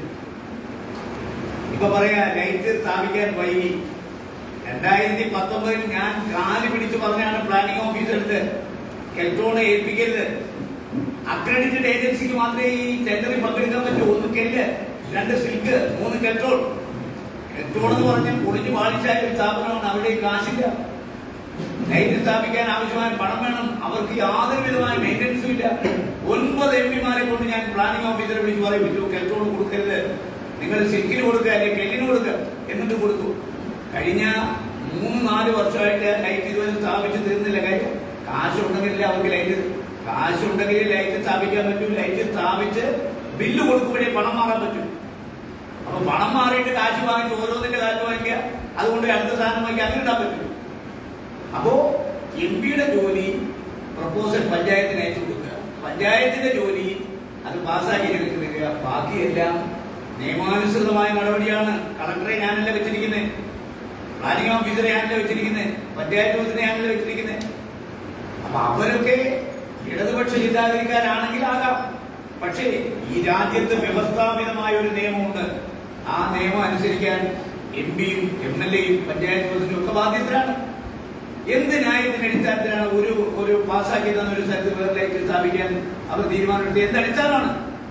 ഇപ്പൊ പറയാ ലൈറ്റ് സ്ഥാപിക്കാൻ വൈകി രണ്ടായിരത്തി പത്തൊമ്പതിൽ ഞാൻ കാല് പിടിച്ച് പറഞ്ഞാണ് പ്ലാനിംഗ് ഓഫീസ് എടുത്ത് കെൽട്രോണെ ഏൽപ്പിക്കരുത് അക്രഡിറ്റഡ് ഏജൻസിക്ക് മാത്രമേ ഈ ടെൻഡറിൽ പങ്കെടുക്കാൻ പറ്റൂ ഒന്ന് കെല്ല് രണ്ട് സിൽക്ക് മൂന്ന് കെൽട്രോൺ കെൽട്രോൺ എന്ന് പറഞ്ഞാൽ പൊളിഞ്ഞു പാളിച്ചായ ഒരു സ്ഥാപനമാണ് അവിടെ ഈ കാശില്ല ലൈറ്റ് സ്ഥാപിക്കാൻ ആവശ്യമായ പണം വേണം അവർക്ക് യാതൊരു വിധമായ മെയിൻ്റനൻസും ഇല്ല ഒൻപത് എം പിമാരെ കൊണ്ട് ഞാൻ പ്ലാനിംഗ് ഓഫീസറെ വിളിച്ച് പറയിപ്പിച്ചു കെൽട്രോൺ കൊടുക്കരുത് നിങ്ങൾ സിൽക്കിന് കൊടുക്കുക അല്ലെങ്കിൽ കെല്ലിന് കൊടുക്കുക എന്നിട്ട് കൊടുത്തു കഴിഞ്ഞ മൂന്ന് നാല് വർഷമായിട്ട് ലൈറ്റ് ഇതുവരെ സ്ഥാപിച്ച് തീർന്നില്ല കാര്യം കാശുണ്ടെങ്കിലേ അവർക്ക് ലൈറ്റ് കാശുണ്ടെങ്കിലേ ലൈറ്റ് സ്ഥാപിക്കാൻ പറ്റൂ ലൈറ്റ് സ്ഥാപിച്ച് ബില്ല് കൊടുക്കുമ്പോഴേ പണം മാറാൻ പറ്റൂ അപ്പൊ പണം മാറിയിട്ട് കാശ് വാങ്ങിച്ച് ഓരോന്നിന്റെ കാശ് വാങ്ങിക്കുക അതുകൊണ്ട് അടുത്ത സാധനം വാങ്ങിക്കുക അങ്ങനെ ഇടാൻ പറ്റും അപ്പോ എം പിയുടെ ജോലി പ്രപ്പോസൽ പഞ്ചായത്തിന് അയച്ചു കൊടുക്കുക പഞ്ചായത്തിന്റെ ജോലി അത് പാസ്സാക്കി എടുക്കുക ബാക്കിയെല്ലാം നിയമാനുസൃതമായ നടപടിയാണ് കളക്ടറെ ഞാനല്ല വെച്ചിരിക്കുന്നത് പ്ലാനിംഗ് ഓഫീസറെ ഞാനല്ല വെച്ചിരിക്കുന്നത് പഞ്ചായത്ത് ഓഫീസറെ ഞാനല്ല വെച്ചിരിക്കുന്നത് അപ്പൊ അവരൊക്കെ ഇടതുപക്ഷ ചിന്താഗതിക്കാരാണെങ്കിൽ ആകാം പക്ഷേ ഈ രാജ്യത്ത് വ്യവസ്ഥാപിതമായ ഒരു നിയമമുണ്ട് ആ നിയമം അനുസരിക്കാൻ എം പിയും എം എൽ എയും പഞ്ചായത്ത് പ്രസിഡന്റും ഒക്കെ ബാധ്യസ്ഥരാണ് എന്ത് ന്യായത്തിന്റെ അടിസ്ഥാനത്തിലാണ് ഒരു ഒരു പാസ്സാക്കി തന്ന ഒരു സ്ഥലത്ത് വേറിലേക്ക് സ്ഥാപിക്കാൻ അവർ തീരുമാനമെടുത്തത് എന്ത് അടിസ്ഥാനമാണ്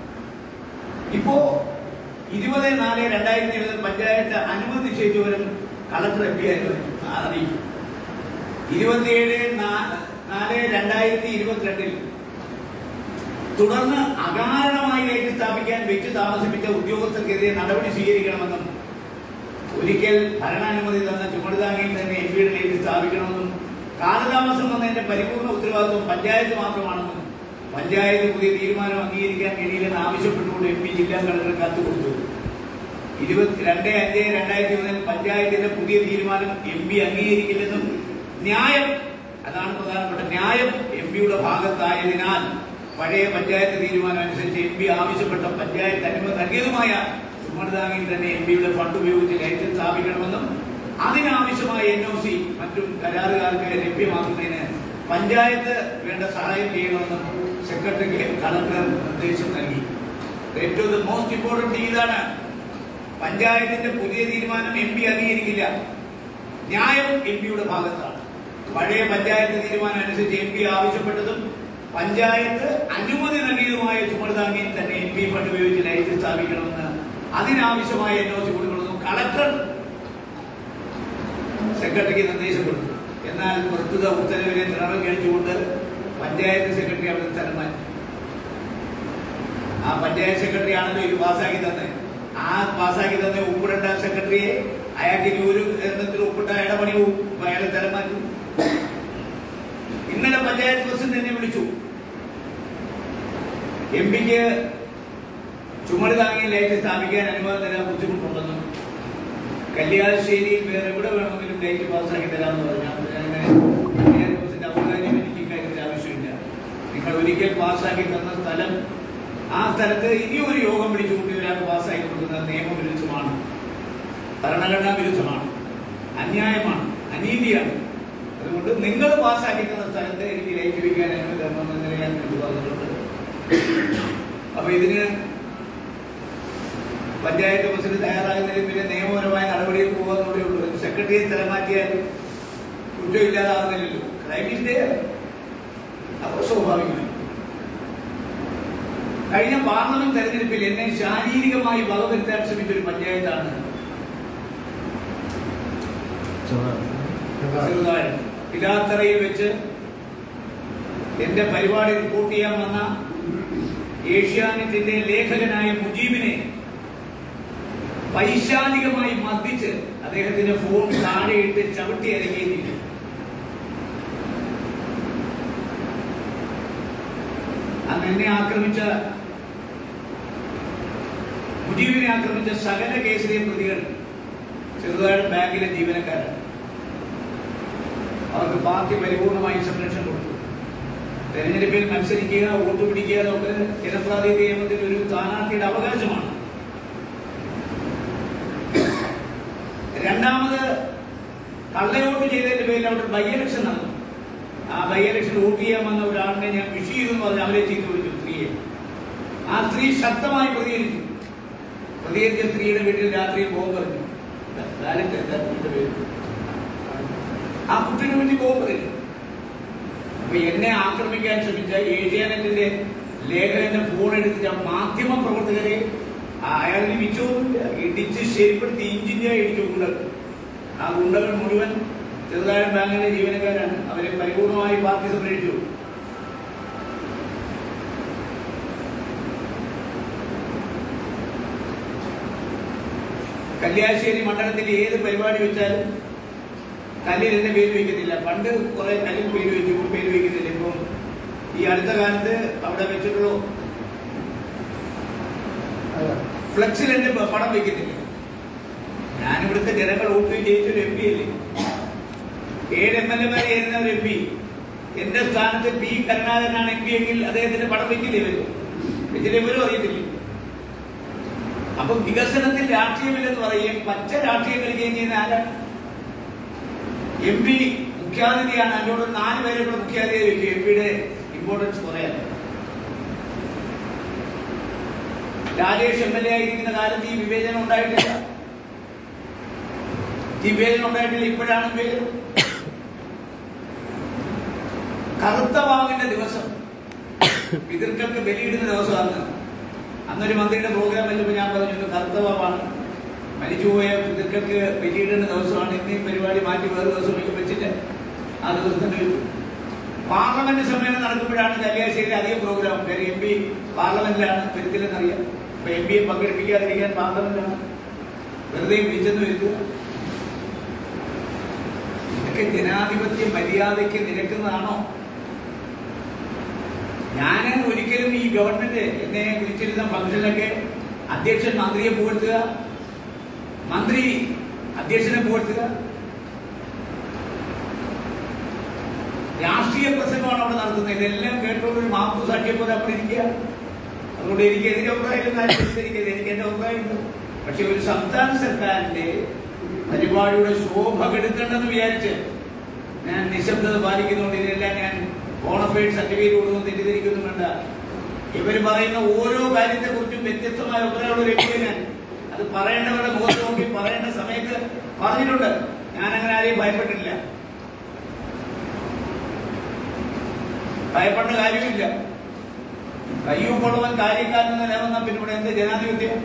ഇപ്പോ ഇരുപത് നാല് രണ്ടായിരത്തി ഇരുപതിൽ പഞ്ചായത്ത് അനുമതി നിശ്ചയിച്ചവരും കളക്ടർ എം പി അറിയിച്ചു ഇരുപത്തിയേഴ് നാ- നാല് രണ്ടായിരത്തി ഇരുപത്തിരണ്ടിൽ തുടർന്ന് അകാരണമായി ലൈറ്റ് സ്ഥാപിക്കാൻ വെച്ച് താമസിപ്പിച്ച ഉദ്യോഗസ്ഥർക്കെതിരെ നടപടി സ്വീകരിക്കണമെന്നും ഒരിക്കൽ ഭരണാനുമതി തന്ന ചുമടുതാങ്ങിയിൽ തന്നെ എം പിയുടെ ലൈറ്റ് സ്ഥാപിക്കണമെന്നും കാലതാമസം വന്നതിന്റെ പരിപൂർണ ഉത്തരവാദിത്വം പഞ്ചായത്ത് മാത്രമാണെന്നും പഞ്ചായത്ത് പുതിയ തീരുമാനം അംഗീകരിക്കാൻ കഴിയില്ലെന്ന് ആവശ്യപ്പെട്ടുകൊണ്ട് എം പി ജില്ലാ കളക്ടർ കത്ത് കൊടുത്തു ഇരുപത്തി രണ്ട് അഞ്ച് രണ്ടായിരത്തി മൂന്നിൽ പഞ്ചായത്തിന്റെ പുതിയ തീരുമാനം എം പി അംഗീകരിക്കില്ലെന്നും ന്യായം അതാണ് പ്രധാനപ്പെട്ട ന്യായം എം പിയുടെ ഭാഗത്തായതിനാൽ പഴയ പഞ്ചായത്ത് തീരുമാനം അനുസരിച്ച് എം പി ആവശ്യപ്പെട്ട പഞ്ചായത്ത് അനുമതി നൽകിയതുമായ ചുമടുതാങ്ങിൽ തന്നെ എം പിയുടെ ഫണ്ട് ഉപയോഗിച്ച് ലൈറ്റ് സ്ഥാപിക്കണമെന്നും അതിനാവശ്യമായ എൻ ഒ സി മറ്റും കരാറുകാർക്ക് ലഭ്യമാക്കുന്നതിന് പഞ്ചായത്ത് വേണ്ട സഹായം ചെയ്യണമെന്നും സെക്രട്ടറിക്ക് കളക്ടർ നിർദ്ദേശം നൽകി ഏറ്റവും ദ മോസ്റ്റ് ഇമ്പോർട്ടന്റ് ഇതാണ് പഞ്ചായത്തിന്റെ പുതിയ തീരുമാനം എം പി അംഗീകരിക്കില്ല ന്യായം എം പിയുടെ ഭാഗത്താണ് പഴയ പഞ്ചായത്ത് തീരുമാനം അനുസരിച്ച് എം പി ആവശ്യപ്പെട്ടതും പഞ്ചായത്ത് അനുമതി നൽകിയതുമായ ചുമടുതാങ്ങിയിൽ തന്നെ എം പി ഫണ്ട് ഉപയോഗിച്ച് ലൈറ്റ് സ്ഥാപിക്കണമെന്ന് അതിനാവശ്യമായ എൻ ഒ സി കൊടുക്കണമെന്നും കളക്ടർ സെക്രട്ടറിക്ക് നിർദ്ദേശം കൊടുത്തു എന്നാൽ പ്രസ്തുത ഉത്തരവിനെ തൃണമൂൽ കഴിച്ചുകൊണ്ട് പഞ്ചായത്ത് സെക്രട്ടറി അവിടെ സ്ഥലം മാറ്റി ആ പഞ്ചായത്ത് സെക്രട്ടറി ആണല്ലോ ഇത് പാസ്സാക്കി തന്നെ ആ പാസ്സാക്കി തന്നെ ഒപ്പിടേണ്ട സെക്രട്ടറിയെ അയാൾക്ക് ഇനി ഒരു എണ്ണത്തിൽ ഒപ്പിട്ട അയാളുടെ പണി പോവും അപ്പൊ അയാളെ സ്ഥലം മാറ്റും ഇന്നലെ പഞ്ചായത്ത് പ്രസിഡന്റ് എന്നെ വിളിച്ചു എം പിക്ക് ചുമട് താങ്ങിയ ലൈറ്റ് സ്ഥാപിക്കാൻ അനുവാദം തരാൻ ബുദ്ധിമുട്ടുണ്ടെന്നും കല്യാശ്ശേരിയിൽ വേറെ എവിടെ വേണമെങ്കിലും ലൈറ്റ് പാസ്സാക്കി തരാമെന്ന് പറഞ്ഞു അപ്പോൾ ഞാനിങ്ങനെ പഞ്ചായത്ത് പ്രസിഡന്റ് ഔദാര്യം എനിക്ക് ഇക്കാര്യത്തിൽ ആവശ്യമില്ല നിങ്ങൾ ഒരിക്കൽ പാസ്സാക്കി തന്ന സ്ഥലം ആ സ്ഥലത്ത് ഇനി ഒരു യോഗം വിളിച്ചുകൂട്ടി ഒരാൾക്ക് പാസ്സാക്കി കൊടുക്കുന്നത് നിയമവിരുദ്ധമാണ് ഭരണഘടനാ വിരുദ്ധമാണ് അന്യായമാണ് അനീതിയാണ് അതുകൊണ്ട് നിങ്ങൾ പാസ്സാക്കി തന്ന സ്ഥലത്ത് എനിക്ക് ലൈറ്റ് വയ്ക്കാൻ അനുമതി തരണമെന്ന് ഞാൻ വിളിച്ചു പറഞ്ഞിട്ടുണ്ട് അപ്പൊ ഇതിന് പഞ്ചായത്ത് പ്രസിഡന്റ് തയ്യാറാകുന്നതിന് പിന്നെ നിയമപരമായ നടപടിയിൽ പോകുന്നതേ ഉള്ളൂ സെക്രട്ടറിയെ സ്ഥലം മാറ്റിയാൽ കുറ്റമില്ലാതാകുന്നില്ലല്ലോ ക്രൈമിന്റെ അപ്പോൾ സ്വാഭാവികമായി കഴിഞ്ഞ പാർലമെന്റ് തെരഞ്ഞെടുപ്പിൽ എന്നെ ശാരീരികമായി വകവരുത്താൻ ശ്രമിച്ച ഒരു പഞ്ചായത്താണ് ചെറുതാഴം ഇലാത്തറയിൽ വെച്ച് എന്റെ പരിപാടി റിപ്പോർട്ട് ചെയ്യാൻ വന്ന ഏഷ്യാനെറ്റിന്റെ ലേഖകനായ മുജീബിനെ പൈശാചികമായി മർദ്ദിച്ച് അദ്ദേഹത്തിന്റെ ഫോൺ താഴെയിട്ട് ചവിട്ടി ഇറങ്ങിയിരിക്കും അന്ന് എന്നെ ആക്രമിച്ച മുജീബിനെ ആക്രമിച്ച സകല കേസിലെ പ്രതികൾ ചെറുതാഴം ബാങ്കിലെ ജീവനക്കാരാണ് അവർക്ക് പാർട്ടി പരിപൂർണമായി സംരക്ഷണം കൊടുത്തു തെരഞ്ഞെടുപ്പിൽ മത്സരിക്കുക വോട്ട് പിടിക്കുക എന്നൊക്കെ ജനപ്രാതിനിധ്യ നിയമത്തിൽ ഒരു സ്ഥാനാർത്ഥിയുടെ അവകാശമാണ് രണ്ടാമത് കള്ളവോട്ട് ചെയ്തതിന്റെ പേരിൽ അവിടെ ബൈ ഇലക്ഷൻ നടന്നു ആ ബൈ ഇലക്ഷൻ വോട്ട് ചെയ്യാൻ വന്ന ഒരാളിനെ ഞാൻ വിഷ് ചെയ്തെന്ന് പറഞ്ഞ് അവരെ ചീത്ത വിളിച്ചു സ്ത്രീയെ ആ സ്ത്രീ ശക്തമായി പ്രതികരിച്ചു പ്രതികരിച്ച സ്ത്രീയുടെ വീട്ടിൽ രാത്രി ബോംബ് എറിഞ്ഞു ലാലിന്റെ എന്താ കുട്ടിയുടെ പേര്? ആ കുട്ടിയുടെ വീട്ടിൽ ബോംബ് എറിഞ്ഞു അപ്പൊ എന്നെ ആക്രമിക്കാൻ ശ്രമിച്ച ഏഷ്യാനെറ്റിന്റെ ലേഖകന്റെ ഫോൺ എടുത്തിട്ട് ആ മാധ്യമ പ്രവർത്തകരെ അയാളിന് മിച്ചമൊന്നുമില്ല ഇടിച്ച് ശരിപ്പെടുത്തി ഇഞ്ചിഞ്ചാ ഇടിച്ചു ഗുണ്ടകൾ ആ ഗുണ്ടകൾ മുഴുവൻ ചെറുതാഴം ബാങ്കിന്റെ ജീവനക്കാരാണ് അവരെ പരിപൂർണമായി പാർട്ടി സംരക്ഷിച്ചു കല്യാശ്ശേരി മണ്ഡലത്തിൽ ഏത് പരിപാടി വെച്ചാലും കല്ലിൽ എന്നെ പേര് വെക്കുന്നില്ല പണ്ട് കുറെ കല്ലിൽ പേര് വെച്ചു ഇപ്പോൾ പേര് വെക്കുന്നില്ല ഇപ്പം ഈ അടുത്ത കാലത്ത് അവിടെ വെച്ചിട്ടുള്ളൂ ഫ്ലക്സിൽ എന്റെ പ- പടം വെക്കുന്നില്ല ഞാൻ ഇവിടുത്തെ ജനങ്ങൾ വോട്ട് ജയിച്ചൊരു എം പി അല്ലേ ഏഴ് എം എൽ എമാരായിരുന്ന ഒരു എം പി എന്റെ സ്ഥാനത്ത് പി കരുണാകരനാണ് എം പി എങ്കിൽ അദ്ദേഹത്തിന്റെ പടം വെക്കില്ലേ ഇവര് വെച്ചില്ല ഇവരും അറിയത്തില്ലേ അപ്പൊ വികസനത്തിൽ രാഷ്ട്രീയമില്ലെന്ന് പറയുകയും പച്ച രാഷ്ട്രീയം കളിക്കുകയും ചെയ്യുന്ന ആരാണ് എം പി മുഖ്യാതിഥിയാണ് എന്നോട് നാല് പേരെ കൂടെ മുഖ്യാതിഥി വെക്കും എം പിയുടെ ഇമ്പോർട്ടൻസ് കുറയാൻ രാജേഷ് എം എൽ എ ആയിരിക്കുന്ന കാലത്ത് ഈ വിവേചനം ഉണ്ടായിട്ടില്ല ഈ വിവേചനം ഉണ്ടായിട്ടില്ല ഇപ്പോഴാണ് വിവേചനം കറുത്ത വാങ്ങിന്റെ ദിവസം പിതൃക്കൾക്ക് ബലിയിടുന്ന ദിവസമാണ് അന്നൊരു മന്ത്രിയുടെ പ്രോഗ്രാം വല്ലപ്പോൾ ഞാൻ പറഞ്ഞു ഇന്ന് കറുത്ത വാവാണ് മരിച്ചുപോയ പിതൃക്കൾക്ക് ബലിയിടേണ്ട ദിവസമാണ് ഇന്ന് ഈ പരിപാടി മാറ്റി വേറെ ദിവസം വയ്ക്കും വെച്ചില്ല ആ ദിവസം തന്നെ വെച്ചു പാർലമെന്റ് സമ്മേളനം നടക്കുമ്പോഴാണ് കല്യാശ്ശേരിയിൽ അധികം പ്രോഗ്രാം കാര്യം എം പി പാർലമെന്റിലാണ് വരുത്തില്ലെന്നറിയാം അപ്പൊ എം പിയെ പങ്കെടുപ്പിക്കാതിരിക്കാൻ പാർലമെന്റാണ് വെറുതെ വിളിച്ചെന്ന് വരുത്തുക ഇതൊക്കെ ജനാധിപത്യ മര്യാദയ്ക്ക് നിരക്കുന്നതാണോ ഞാൻ ഒരിക്കലും ഈ ഗവൺമെന്റ് എന്നെ വിളിച്ചിരുന്ന ഫംഗ്ഷനൊക്കെ അധ്യക്ഷൻ മന്ത്രിയെ പുകഴ്ത്തുക മന്ത്രി അധ്യക്ഷനെ പുകഴ്ത്തുക രാഷ്ട്രീയ പ്രസംഗമാണ് അവിടെ നടത്തുന്നത് ഇതെല്ലാം കേട്ടോണ്ട് ഒരു മാപ്പു സാക്ഷ്യപ്പോലെ അവിടെ ഇരിക്കുക അതുകൊണ്ട് എനിക്ക് എതിരെ അഭിപ്രായം ആയിരിക്കരുത് എനിക്ക് എന്റെ അഭിപ്രായമുണ്ട് പക്ഷെ ഒരു സംസ്ഥാന സർക്കാരിന്റെ പരിപാടിയുടെ ശോഭ കെടുക്കണ്ടെന്ന് വിചാരിച്ച് ഞാൻ നിശബ്ദത പാലിക്കുന്നതുകൊണ്ട് ഇതിനെല്ലാം ഞാൻ ബോണഫൈഡ് സർട്ടിഫിക്കറ്റ് കൊടുക്കുന്നു തെറ്റിദ്ധരിക്കുന്നു വേണ്ട ഇവർ പറയുന്ന ഓരോ കാര്യത്തെ കുറിച്ചും വ്യത്യസ്തമായ അഭിപ്രായമുള്ള ഒരു വ്യക്തിയെ ഞാൻ അത് പറയേണ്ടവരുടെ മുഖത്ത് നോക്കി പറയേണ്ട സമയത്ത് പറഞ്ഞിട്ടുണ്ട് ഞാൻ അങ്ങനെ ആരെയും ഭയപ്പെട്ടിട്ടില്ല ഭയപ്പെട്ട കാര്യമില്ല കയ്യൂപ്പുള്ളവൻ കാര്യക്കാരൻ നിലവന്ന പിന്നെ ഇവിടെ എന്ത് ജനാധിപത്യം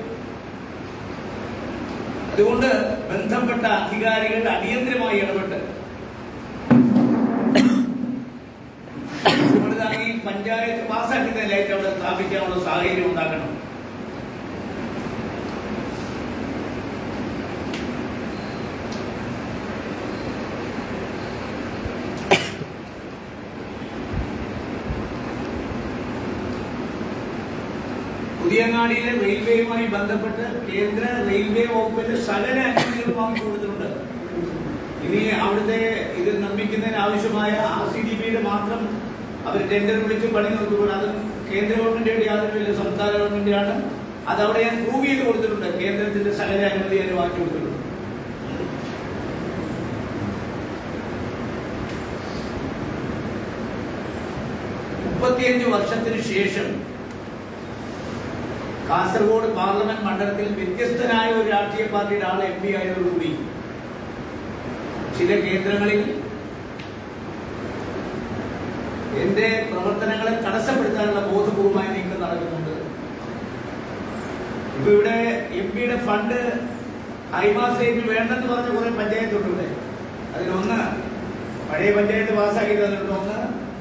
അതുകൊണ്ട് ബന്ധപ്പെട്ട അധികാരികൾ അടിയന്തരമായി ഇടപെട്ട് ഇവിടുത്തെ ഈ പഞ്ചായത്ത് പാസ്സാക്കുന്ന ലൈറ്റ് അവിടെ സ്ഥാപിക്കാനുള്ള സാഹചര്യം ഉണ്ടാക്കണം പുതിയങ്ങാടിയിലെ റെയിൽവേയുമായി ബന്ധപ്പെട്ട് കേന്ദ്ര റെയിൽവേ വകുപ്പിന്റെ സകല അനുമതികളും വാങ്ങിച്ചു കൊടുത്തിട്ടുണ്ട് ഇനി അവിടുത്തെ ഇത് നിർമ്മിക്കുന്നതിന് ആവശ്യമായ ആർ സി ഡി ബിയുടെ മാത്രം അവർ ടെൻഡർ വിളിച്ച് പണി നോക്കുമ്പോൾ അത് കേന്ദ്ര ഗവൺമെന്റിന്റെ യാതൊരു സംസ്ഥാന ഗവൺമെന്റാണ് അത് അവിടെ ഞാൻ പ്രൂവ് ചെയ്ത് കൊടുത്തിട്ടുണ്ട് കേന്ദ്രത്തിന്റെ സകല അനുമതി ഞാൻ വാങ്ങിച്ചു കൊടുത്തിട്ടുണ്ട് മുപ്പത്തിയഞ്ച് വർഷത്തിന് ശേഷം കാസർഗോഡ് പാർലമെന്റ് മണ്ഡലത്തിൽ വ്യത്യസ്തനായ ഒരു രാഷ്ട്രീയ പാർട്ടിയുടെ ആൾ എം പി ആയതോടുകൂടി ചില കേന്ദ്രങ്ങളിൽ എന്റെ പ്രവർത്തനങ്ങളെ തടസ്സപ്പെടുത്താനുള്ള ബോധപൂർവമായ നീക്കം നടക്കുന്നുണ്ട് ഇപ്പൊ ഇവിടെ എം പിയുടെ ഫണ്ട് ഹൈമാസേക്ക് വേണ്ടെന്ന് പറഞ്ഞ കുറെ പഞ്ചായത്തുണ്ട് ഇവിടെ അതിലൊന്ന് പഴയ പഞ്ചായത്ത് പാസ്സാക്കി തന്നിട്ടുണ്ട് ഒന്ന്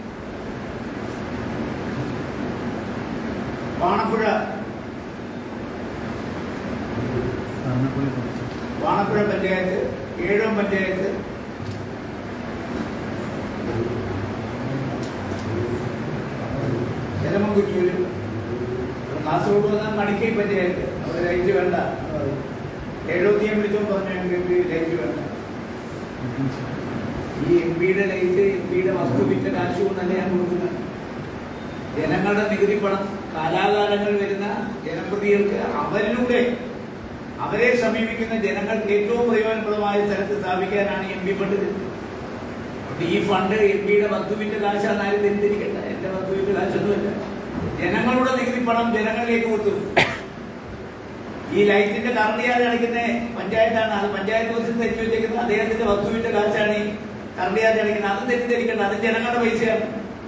വാണപ്പുഴ വാണപ്പുഴ പഞ്ചായത്ത് ഏഴോം പഞ്ചായത്ത് ജലമംകുറ്റൂര് കാസർഗോഡ് വന്നാൽ മണിക്കൈ പഞ്ചായത്ത് അവിടെ ലൈറ്റ് വേണ്ട ഏഴോത്തിയം വിളിച്ചോ പറഞ്ഞു ഞങ്ങൾക്ക് ലൈറ്റ് വേണ്ട ഈ എം പിയുടെ ലൈറ്റ് എം പിയുടെ വസ്തു വിറ്റ കാശ് കൊണ്ടല്ല ഞാൻ കൊടുക്കുന്നത് ജനങ്ങളുടെ നികുതി പണം കാലാകാലങ്ങൾ വരുന്ന ജനപ്രതികൾക്ക് അവരിലൂടെ അവരെ സമീപിക്കുന്ന ജനങ്ങൾക്ക് ഏറ്റവും പ്രയോജനപ്രദമായ സ്ഥലത്ത് സ്ഥാപിക്കാനാണ് എം പി ഫണ്ട് തരുന്നത് അതുകൊണ്ട് ഈ ഫണ്ട് എം പിയുടെ വസ്തുവിന്റെ കാശാന്ന് ആരും തെറ്റിദ്ധരിക്കണ്ട എന്റെ വസ്തുവിന്റെ കാശൊന്നുമില്ല ജനങ്ങളുടെ നികുതി പണം ജനങ്ങളിലേക്ക് കൊടുത്തു ഈ ലൈറ്റിന്റെ കറണ്ട് ചാർജ് അടയ്ക്കുന്ന പഞ്ചായത്താണ് അത് പഞ്ചായത്ത് ബസ്സിൽ തെറ്റി വെച്ചേക്കുന്നത് അദ്ദേഹത്തിന്റെ വസ്തുവിന്റെ കാശാണ് ഈ കറണ്ട് ചാർജ് അടയ്ക്കുന്നത് അതും തെറ്റിദ്ധരിക്കണ്ട അത് ജനങ്ങളുടെ പൈസയാണ്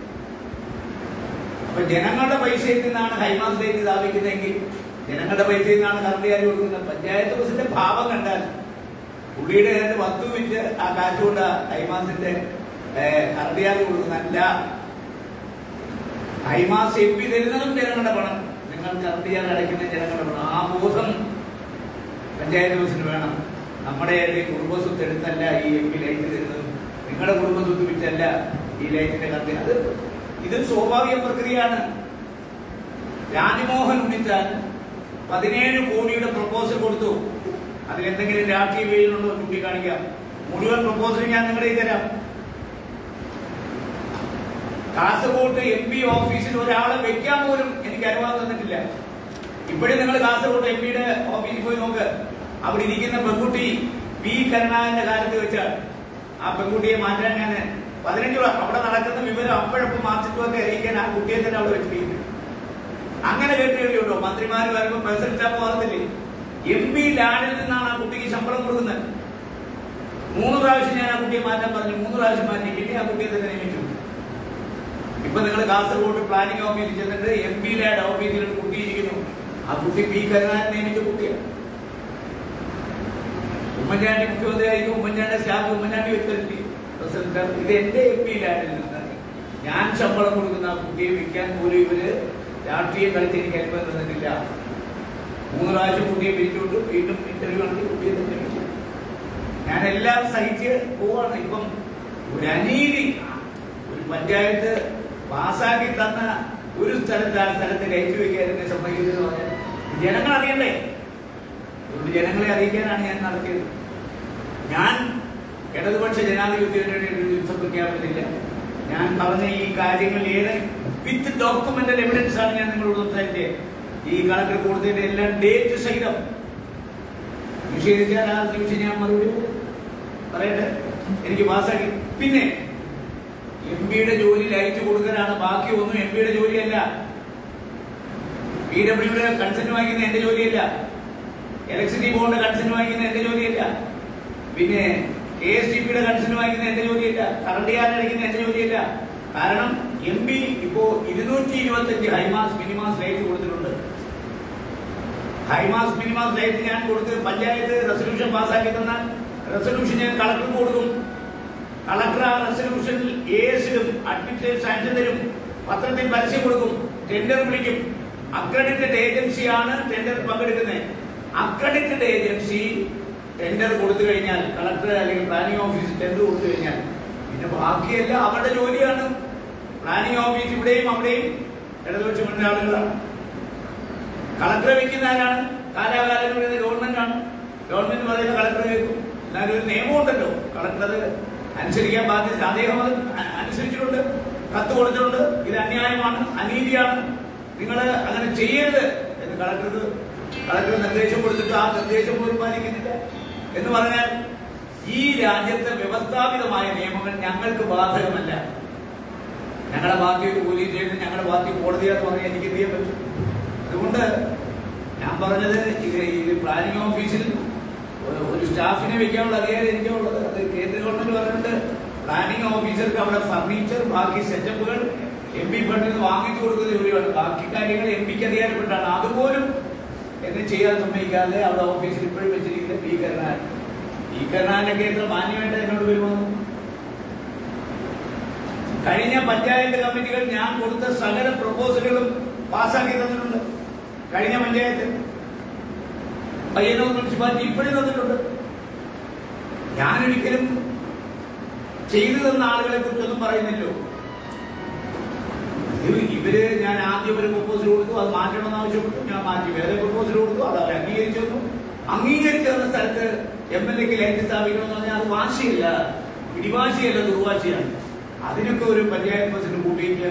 അപ്പൊ ജനങ്ങളുടെ പൈസയിൽ നിന്നാണ് ഹൈമാസ് ലൈറ്റ് സ്ഥാപിക്കുന്നതെങ്കിൽ ജനങ്ങളുടെ പൈസയിൽ നിന്നാണ് കറണ്ട് ചാർജ് കൊടുക്കുന്നത് പഞ്ചായത്ത് ബസ്സിന്റെ ഭാവം കണ്ടാൽ പുള്ളിയുടെ രണ്ട് വസ്തു വിറ്റ് ആ കാശ് കൊണ്ട് ഹൈമാസിന്റെ കറണ്ട് ചാർജ് കൊടുക്കുന്നതല്ല ഹൈമാസ് എം പി തരുന്നതും ജനങ്ങളുടെ പണം നിങ്ങൾ കറണ്ട് ചാർജ് അടയ്ക്കുന്ന ജനങ്ങളുടെ പണം ആ ബോധം പഞ്ചായത്ത് ബസ്സിന് വേണം നമ്മുടെ ആരുടെയും കുടുംബ സ്വത്ത് എടുത്തല്ല ഈ എം പി ലൈറ്റ് തരുന്നതും നിങ്ങളുടെ കുടുംബ സ്വത്ത് വിറ്റല്ല ഈ ലൈറ്റിന്റെ കറണ്ട് അത് ഇത് സ്വാഭാവിക പ്രക്രിയയാണ് രാജ്മോഹൻ ഉണ്ണിത്താൻ പതിനേഴ് കോടിയുടെ പ്രപ്പോസൽ കൊടുത്തു അതിലെന്തെങ്കിലും രാഷ്ട്രീയ വീഴുന്നുണ്ടോ ചൂണ്ടിക്കാണിക്കാം മുഴുവൻ പ്രപ്പോസൽ ഞാൻ നിങ്ങളുടെ കയ്യിൽ തരാം കാസർഗോഡ് എം പി ഓഫീസിൽ ഒരാളെ വെക്കാൻ പോലും എനിക്ക് അനുവാദം തന്നിട്ടില്ല ഇപ്പോഴും നിങ്ങൾ കാസർഗോഡ് എം പിയുടെ ഓഫീസിൽ പോയി നോക്ക് അവിടെ ഇരിക്കുന്ന പെൺകുട്ടി പി കരുണാകരന്റെ കാലത്ത് വെച്ചാണ് ആ പെൺകുട്ടിയെ മാറ്റാൻ ഞാൻ പതിനഞ്ച് വ- അവിടെ നടക്കുന്ന വിവരം അപ്പോഴപ്പോൾ മാർച്ചിട്ടുമൊക്കെ അറിയിക്കാൻ ആ കുട്ടിയെ തന്നെ അവിടെ വെച്ചിരിക്കുന്നു അങ്ങനെ കേട്ടുകഴിയുണ്ടോ മന്ത്രിമാര് വരുമ്പോൾ പ്രസിഡന്റ് സ്റ്റാഫ് മാറത്തില്ലേ എം പി ലാഡിൽ നിന്നാണ് ആ കുട്ടിക്ക് ശമ്പളം കൊടുക്കുന്നത് മൂന്ന് പ്രാവശ്യം ഞാൻ ആ കുട്ടിയെ മാറ്റാൻ പറഞ്ഞു മൂന്ന് പ്രാവശ്യം മാറ്റി പിന്നെ ആ കുട്ടിയെ തന്നെ നിയമിച്ചു ഇപ്പൊ നിങ്ങൾ കാസർഗോഡ് പ്ലാനിംഗ് ഓഫീസിൽ ചെന്നിട്ട് എം പി ലാഡ് ഓഫീസിൽ ഒരു കുട്ടി ഇരിക്കുന്നു ആ കുട്ടി പി കരുണാകരൻ നിയമിച്ച കുട്ടിയാണ് ഉമ്മൻചാണ്ടി മുഖ്യമന്ത്രി ആയിരിക്കും ഉമ്മൻചാണ്ടി സ്റ്റാഫ് ഉമ്മൻചാണ്ടി വെച്ചിട്ടില്ലേ പ്രസിഡന്റ് സ്റ്റാഫ് ഇത് എന്റെ എം പി ലാഡിൽ നിന്ന് ഞാൻ ശമ്പളം കൊടുക്കുന്ന ആ കുട്ടിയെ വിൽക്കാൻ പോലും ഇവര് രാഷ്ട്രീയം കളിച്ച് എനിക്ക് അനുഭവം തന്നിട്ടില്ല മൂന്ന് പ്രാവശ്യം കുട്ടിയെ പിരിച്ചുവിട്ടു വീണ്ടും ഇന്റർവ്യൂ നടത്തി കുട്ടിയെ തന്നെ വിളിച്ചു ഞാൻ എല്ലാം സഹിച്ച് പോവാണ് ഇപ്പം ഒരു അനീതി ഒരു പഞ്ചായത്ത് പാസ്സാക്കി തന്ന ഒരു സ്ഥലത്ത് ആ സ്ഥലത്ത് ലൈറ്റ് വെക്കാൻ എന്നെ സമ്മതിക്കുന്നത് പറഞ്ഞാൽ ജനങ്ങൾ അറിയണ്ടേ അതുകൊണ്ട് ജനങ്ങളെ അറിയിക്കാനാണ് ഞാൻ നടത്തിയത് ഞാൻ ഇടതുപക്ഷ ജനാധിപത്യത്തിൻ്റെ ഒരു യുദ്ധ പ്രഖ്യാപനത്തില്ല ഞാൻ പറഞ്ഞ ഈ കാര്യങ്ങൾ ഏത് വിത്ത് ഡോക്യുമെന്റൽ എവിഡൻസ് ആണ് ഞാൻ നിങ്ങളോട് സംസാരിച്ചത് ഈ കളക്ടർ കൊടുത്തതിന്റെ എല്ലാം ഡേറ്റ് സഹിതം നിഷേധിച്ചാൽ ആ നിമിഷം ഞാൻ മറുപടി പറയട്ടെ എനിക്ക് പാസ്സാക്കി പിന്നെ എം പിയുടെ ജോലി ലൈറ്റ് കൊടുക്കലാണ് ബാക്കി ഒന്നും എം പിയുടെ ജോലിയല്ല പി ഡബ്ല്യുടെ കൺസെന്റ് വാങ്ങിക്കുന്ന എന്റെ ജോലിയല്ല ഇലക്ട്രിസിറ്റി ബോർഡിന്റെ കൺസെന്റ് വാങ്ങിക്കുന്ന എന്റെ ജോലിയല്ല പിന്നെ കെ എസ് ടി പിയുടെ കൺസെന്റ് വാങ്ങിക്കുന്ന എന്റെ ജോലിയല്ല കറണ്ട് ചാർജ് അടിക്കുന്ന എന്റെ ജോലിയല്ല കാരണം എം പി ഇപ്പോ ഇരുന്നൂറ്റി ഇരുപത്തഞ്ച് ഹൈമാസ് മിനിമാസ് ലൈറ്റ് കൊടുത്തിട്ടുണ്ട് ഹൈമാസ് മിനിമാസ് ലൈറ്റ് ഞാൻ കൊടുത്ത് പഞ്ചായത്ത് റെസൊല്യൂഷൻ പാസ്സാക്കി തന്നാൽ റെസൊല്യൂഷൻ ഞാൻ കളക്ടർക്ക് കൊടുക്കും കളക്ടർ ആ റെസൊല്യൂഷനിൽ എസിലും അഡ്മിനിസ്ട്രേഷൻ സാങ്ഷൻ തരും പത്രത്തിൽ പരസ്യം കൊടുക്കും ടെൻഡർ വിളിക്കും അക്രഡിറ്റഡ് ഏജൻസിയാണ് ടെൻഡർ പങ്കെടുക്കുന്നത് അക്രഡിറ്റഡ് ഏജൻസി ടെൻഡർ കൊടുത്തു കഴിഞ്ഞാൽ കളക്ടർ അല്ലെങ്കിൽ പ്ലാനിംഗ് ഓഫീസ് ടെൻഡർ കൊടുത്തു കഴിഞ്ഞാൽ പിന്നെ ബാക്കിയെല്ലാം അവരുടെ ജോലിയാണ് പ്ലാനിംഗ് ഓഫീസ് ഇവിടെയും അവിടെയും ഇടതുപക്ഷ മുന്നേ ആളുകളാണ് കളക്ടറെ വെക്കുന്ന ആരാണ് കാലാകാലങ്ങളിൽ ഗവൺമെന്റ് ആണ് ഗവൺമെന്റ് പറയുന്ന കളക്ടർ കേൾക്കും എന്നാലും ഒരു നിയമമുണ്ടല്ലോ കളക്ടർ അത് അനുസരിക്കാൻ ബാധ്യത അദ്ദേഹം അത് അ- അനുസരിച്ചിട്ടുണ്ട് കത്ത് കൊടുത്തിട്ടുണ്ട് ഇത് അന്യായമാണ് അനീതിയാണ് നിങ്ങൾ അങ്ങനെ ചെയ്യരുത് എന്ന് കളക്ടർക്ക് കളക്ടർ നിർദ്ദേശം കൊടുത്തിട്ട് ആ നിർദ്ദേശം പോലും പാലിക്കുന്നില്ല എന്ന് പറഞ്ഞാൽ ഈ രാജ്യത്തെ വ്യവസ്ഥാപിതമായ നിയമങ്ങൾ ഞങ്ങൾക്ക് ബാധകമല്ല ഞങ്ങളുടെ പാർട്ടി ഒരു പോലീസ് സ്റ്റേഷൻ ഞങ്ങളുടെ പാർട്ടി കോടതിയാന്ന് പറഞ്ഞാൽ എനിക്ക് എന്ത് ചെയ്യാൻ പറ്റും അതുകൊണ്ട് ഞാൻ പറഞ്ഞത് ഇത് ഇത് പ്ലാനിംഗ് ഓഫീസിൽ ഒരു- ഒരു സ്റ്റാഫിനെ വെക്കാനുള്ള അധികാരം എനിക്കുള്ളത് അത് കേന്ദ്ര ഗവൺമെന്റ് പറഞ്ഞിട്ടുണ്ട് പ്ലാനിംഗ് ഓഫീസർക്ക് അവിടെ ഫർണിച്ചർ ബാക്കി സെറ്റപ്പുകൾ എം പി ഫണ്ടിൽ നിന്ന് വാങ്ങിച്ചു കൊടുക്കുന്ന ജോലിയാണ് ബാക്കി കാര്യങ്ങൾ എം പിക്ക് അധികാരപ്പെട്ടാണ് അതുപോലും എന്നെ ചെയ്യാൻ സമ്മതിക്കാതെ അവിടെ ഓഫീസിൽ ഇപ്പോഴും വെച്ചിരിക്കുന്ന പി കരുണാൻ ഈ കരുണാനൊക്കെ എത്ര മാന്യമായിട്ട് എന്നോട് വരുമെന്ന് കഴിഞ്ഞ പഞ്ചായത്ത് കമ്മിറ്റികൾ ഞാൻ കൊടുത്ത സകല പ്രപ്പോസലുകളും പാസ്സാക്കി തന്നിട്ടുണ്ട് കഴിഞ്ഞ പഞ്ചായത്ത് പയ്യന്നൂർ മുനിസിപ്പാലിറ്റി ഇപ്പോഴും തന്നിട്ടുണ്ട് ഞാനൊരിക്കലും ചെയ്തു തന്ന ആളുകളെ കുറിച്ചൊന്നും പറയുന്നില്ലോ ഇത് ഇവര് ഞാൻ ആദ്യം ഒരു പ്രപ്പോസൽ കൊടുത്തു അത് മാറ്റണമെന്ന് ആവശ്യപ്പെട്ടു ഞാൻ മാറ്റി വേറെ പ്രപ്പോസൽ കൊടുത്തു അത് അവർ അംഗീകരിച്ചു തന്നു അംഗീകരിച്ചു തന്ന സ്ഥലത്ത് എം എൽ എക്ക് ലൈറ്റ് സ്ഥാപിക്കണമെന്ന് പറഞ്ഞാൽ അത് വാശിയല്ല പിടിവാശിയല്ല ദുർവാശിയാണ് അതിനൊക്കെ ഒരു പഞ്ചായത്ത് പ്രസിഡന്റ് കൂട്ടിയിട്ട്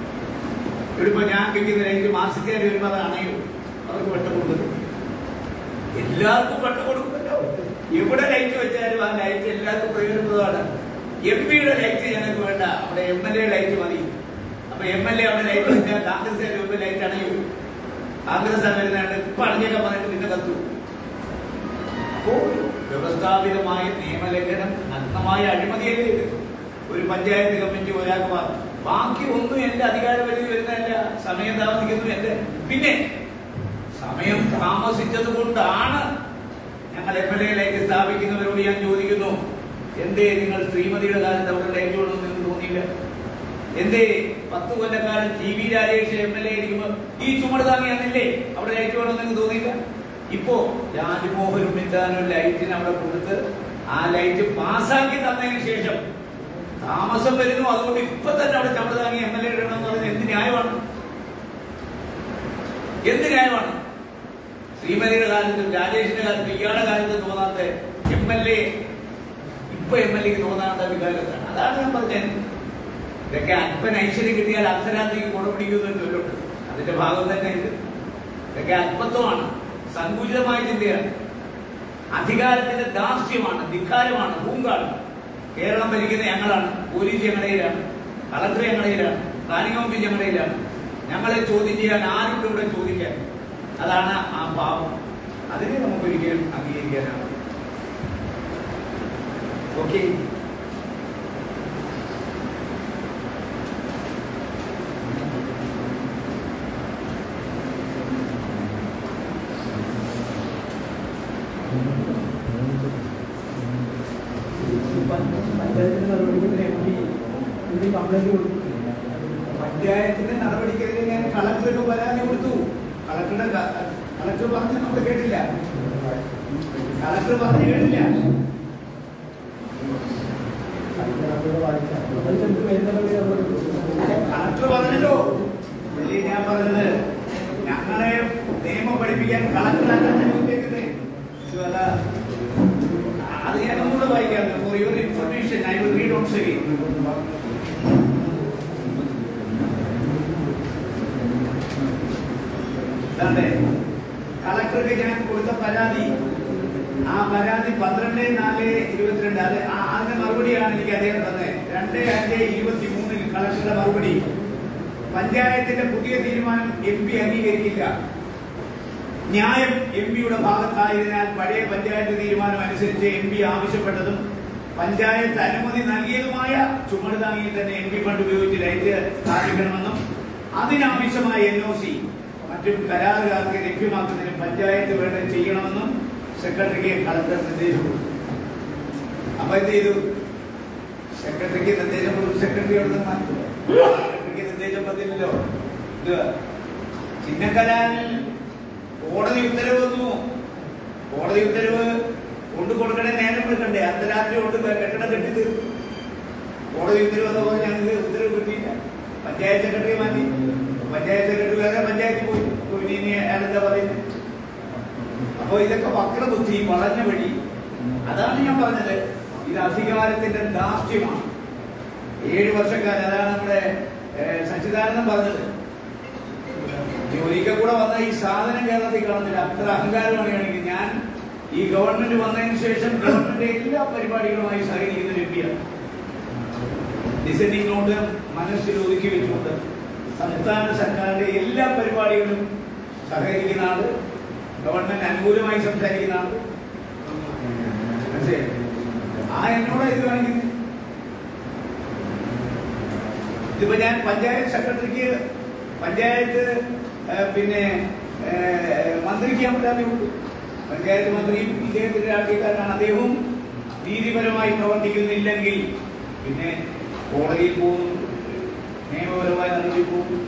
ഇവിടെ ഇപ്പൊ ഞാൻ കേൾക്കുന്ന ലൈറ്റ് മാസത്തേക്ക് വരുമ്പോൾ അത് അണയും അവർക്ക് വെട്ടം കൊടുക്കുന്നു എല്ലാവർക്കും പട്ടം കൊടുക്കുമല്ലോ എവിടെ ലൈറ്റ് വെച്ചാലും ആ ലൈറ്റ് എല്ലാവർക്കും പ്രയോജനപ്രദമാണ് എം പിയുടെ ലൈറ്റ് ഞങ്ങൾക്ക് വേണ്ട അവിടെ എം എൽ എ ലൈറ്റ് മതി അപ്പൊ എം എൽ എ അവിടെ ലൈറ്റ് വെച്ചാൽ കോൺഗ്രസ് ലൈറ്റ് അണയും കോൺഗ്രസ് വരുന്നതാണ് ഇപ്പൊ അണഞ്ഞൊക്കെ പറഞ്ഞിട്ട് പിന്നെ കത്തു അപ്പോ ഒരു വ്യവസ്ഥാപിതമായ നിയമലംഘനം നഗ്നമായ അഴിമതിയല്ലേ ഇത് ഒരു പഞ്ചായത്ത് കമ്മിറ്റി ഒരാൾക്ക് മാ- ബാക്കി ഒന്നും എന്റെ അധികാര പരിധി വരുന്നതല്ല സമയം താമസിക്കുന്നു എന്റെ പിന്നെ സമയം താമസിച്ചത് കൊണ്ടാണ് ഞങ്ങൾ എം എൽ എയിലേക്ക് സ്ഥാപിക്കുന്നവരോട് ഞാൻ ചോദിക്കുന്നു എന്തേ നിങ്ങൾ ശ്രീമതിയുടെ കാലത്ത് അവിടെ ലൈറ്റ് വേണമെന്ന് നിങ്ങൾക്ക് തോന്നിയില്ല എന്തേ പത്ത് കൊല്ലക്കാലം T V Rajesh M L A ഇരിക്കുമ്പോൾ ഈ ചുമട് താങ്ങി അന്നില്ലേ അവിടെ ലൈറ്റ് വേണമെന്ന് നിങ്ങൾക്ക് തോന്നിയില്ല ഇപ്പോ രാജ്മോഹൻ ഉണ്ണിത്താനും ലൈറ്റിന് അവിടെ കൊടുത്ത് ആ ലൈറ്റ് പാസ്സാക്കി തന്നതിന് ശേഷം താമസം വരുന്നു അതുകൊണ്ട് ഇപ്പൊ തന്നെ അവിടെ ചുമട് താങ്ങി എം എൽ എ ഇടണമെന്ന് പറഞ്ഞാൽ എന്ത് ന്യായമാണ് എന്ത് ന്യായമാണ് ശ്രീമതിയുടെ കാലത്തും രാജേഷിന്റെ കാലത്തും ഇയാളുടെ കാലത്തും തോന്നാത്ത എം എൽ എ ഇപ്പൊ എം എൽ എക്ക് തോന്നാത്ത വികാരത്താണ് അതാണ് ഞാൻ പറഞ്ഞത് ഇതൊക്കെ അല്പന ഐശ്വര്യം കിട്ടിയാൽ അർദ്ധരാത്രിക്ക് കുട പിടിക്കുന്നൊരു ചൊല്ലുണ്ട് അതിന്റെ ഭാഗം തന്നെ ഇത് ഇതൊക്കെ അല്പത്വമാണ് സങ്കുചിതമായ ചിന്തയാണ് അധികാരത്തിന്റെ ദാസ്യമാണ് ധിക്കാരമാണ് പൂങ്കാണ് കേരളം ഭരിക്കുന്ന ഞങ്ങളാണ് പോലീസ് ഞങ്ങളുടെയിലാണ് കളക്ടർ ഞങ്ങളുടെയിലാണ് പ്ലാനിംഗ് ഓഫീസ് ഞങ്ങളുടെയിലാണ് ഞങ്ങളെ ചോദ്യം ചെയ്യാൻ ആരുണ്ട് ഇവിടെ ചോദിക്കാൻ അതാണ് ആ പാവം അതിനെ നമുക്ക് ഒരിക്കലും അംഗീകരിക്കാനാണ് ഓക്കെ പഞ്ചായത്തിന്റെ നടപടിക്കെതിരെ M P M P complaint കൊടുത്തിട്ടില്ല പഞ്ചായത്തിന്റെ നടപടിക്കെതിരെ ഞാൻ കളക്ടർക്ക് പരാതി കൊടുത്തു കളക്ടറുടെ ക- കളക്ടർ പറഞ്ഞു നമ്മൾ കേട്ടില്ല കളക്ടർ പറഞ്ഞു കേട്ടില്ല കളക്ടർ പറഞ്ഞല്ലോ വലിയ ഞാൻ പറഞ്ഞത് ഞങ്ങളെ നിയമം പഠിപ്പിക്കാൻ കളക്ടറാക്കാൻ ഉദ്ദേശിക്കുന്നത് ഇതുവല്ല. അത് ഞാൻ ഒന്നുകൂടെ വായിക്കാം for your information I will read on സെവി ഇതാണ്ടേ കളക്ടർക്ക് ഞാൻ കൊടുത്ത പരാതി ആ പരാതി പന്ത്രണ്ട് നാല് ഇരുപത്തിരണ്ട് അത് ആ- അതിന്റെ മറുപടിയാണ് എനിക്ക് അദ്ദേഹം തന്നത് രണ്ട് അഞ്ച് ഇരുപത്തി മൂന്നിൽ കളക്ടറുടെ മറുപടി പഞ്ചായത്തിന്റെ പുതിയ തീരുമാനം എം പി അംഗീകരിക്കില്ല ന്യായം എം പിയുടെ ഭാഗത്തായതിനാൽ പഴയ പഞ്ചായത്ത് തീരുമാനം അനുസരിച്ച് എം പി ആവശ്യപ്പെട്ടതും പഞ്ചായത്ത് അനുമതി നൽകിയതുമായ ചുമട് താങ്ങിയിൽ തന്നെ എം പി ഫണ്ട് ഉപയോഗിച്ച് ലൈറ്റ് സ്ഥാപിക്കണമെന്നും അതിനാവശ്യമായ എൻ ഒ സി മറ്റും കരാറുകാർക്ക് ലഭ്യമാക്കുന്നതിന് പഞ്ചായത്ത് വേണ്ട ചെയ്യണമെന്നും സെക്രട്ടറിക്ക് കളക്ടർ നിർദ്ദേശം കൊടുത്തു അപ്പൊ എന്ത് ചെയ്തു സെക്രട്ടറിക്ക് നിർദ്ദേശം കൊടുത്തു സെക്രട്ടറി അവിടെ നിന്ന് മാറ്റി സെക്രട്ടറിക്ക് നിർദ്ദേശം പറ്റില്ലല്ലോ ഇത് ചിന്നക്കലാനിൽ കോടതി ഉത്തരവ് വന്നു കോടതി ഉത്തരവ് കൊണ്ടു കൊടുക്കണേ നേരം കൊടുക്കണ്ടേ അർദ്ധരാത്രി കൊണ്ട് കെട്ടിടം കെട്ടി തീർന്നു കോടതി ഉത്തരവ് വന്ന പോലെ ഞങ്ങൾക്ക് ഉത്തരവ് കിട്ടിയില്ല പഞ്ചായത്ത് സെക്രട്ടറി മാറ്റി പഞ്ചായത്ത് സെക്രട്ടറി വേറെ പഞ്ചായത്തിൽ പോയി അപ്പൊ ഇനി ഇനി അയാളെന്താ പറയുന്നത് അപ്പൊ ഇതൊക്കെ വക്രബുദ്ധി വളഞ്ഞ വഴി അതാണ് ഞാൻ പറഞ്ഞത് ഇത് അധികാരത്തിന്റെ ദാസ്യമാണ് ഏഴ് വർഷക്കാലം അതാണ് നമ്മുടെ ഏഹ്, സച്ചിദാനന്ദൻ പറഞ്ഞത് ഈ ഒരിക്കൽ കൂടെ വന്ന ഈ സാധനം കേരളത്തിൽ കാണുന്നില്ല അത്ര അഹങ്കാരമാണ് കാണിക്കുന്നത് ഞാൻ ഈ ഗവൺമെന്റ് വന്നതിന് ശേഷം ഗവൺമെന്റ് എല്ലാ പരിപാടികളുമായി സഹകരിക്കുന്ന ഒരു വ്യക്തിയാണ് ഡിസൈനിങ് നോട്ട് മനസ്സിൽ ഒതുക്കി വെച്ചുകൊണ്ട് സംസ്ഥാന സർക്കാരിന്റെ എല്ലാ പരിപാടികളും സഹകരിക്കുന്ന ആള് ഗവൺമെന്റ് അനുകൂലമായി സംസാരിക്കുന്ന ആള് മനസ്സിലായോ? ആ എന്നോട് ഇത് കാണിക്കുന്നത് ഇതിപ്പോ ഞാൻ പഞ്ചായത്ത് സെക്രട്ടറിക്ക് പഞ്ചായത്ത് ഏ, പിന്നെ ഏ, മന്ത്രിക്ക് ഞാൻ പരാതി കൊടുത്തു പഞ്ചായത്ത് മന്ത്രി ഇദ്ദേഹത്തിന്റെ രാഷ്ട്രീയക്കാരനാണ് അദ്ദേഹവും നീതിപരമായി പ്രവർത്തിക്കുന്നില്ലെങ്കിൽ പിന്നെ കോടതിയിൽ പോകും നിയമപരമായ നടപടി പോകും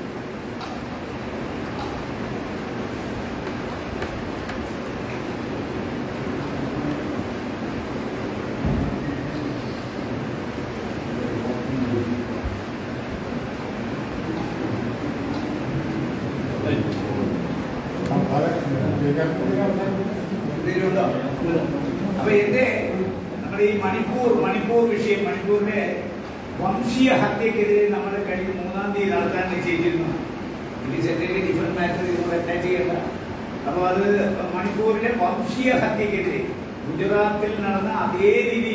എന്തെങ്കിലും ഉണ്ടോ അപ്പൊ എന്റെ നമ്മുടെ ഈ മണിപ്പൂർ മണിപ്പൂർ വിഷയം മണിപ്പൂരിന്റെ വംശീയ ഹത്യക്കെതിരെ നമ്മൾ കഴിഞ്ഞ മൂന്നാം തീയതി നടത്താൻ നിശ്ചയിച്ചിരുന്നു ഇനി സെറ്റിൽ ഡിഫറെന്റ് മാറ്റർ നമ്മൾ അറ്റാച്ച് ചെയ്യണ്ട അപ്പോൾ അത് മണിപ്പൂരിലെ വംശീയ ഹത്യക്കെതിരെ ഗുജറാത്തിൽ നടന്ന അതേ രീതിയിൽ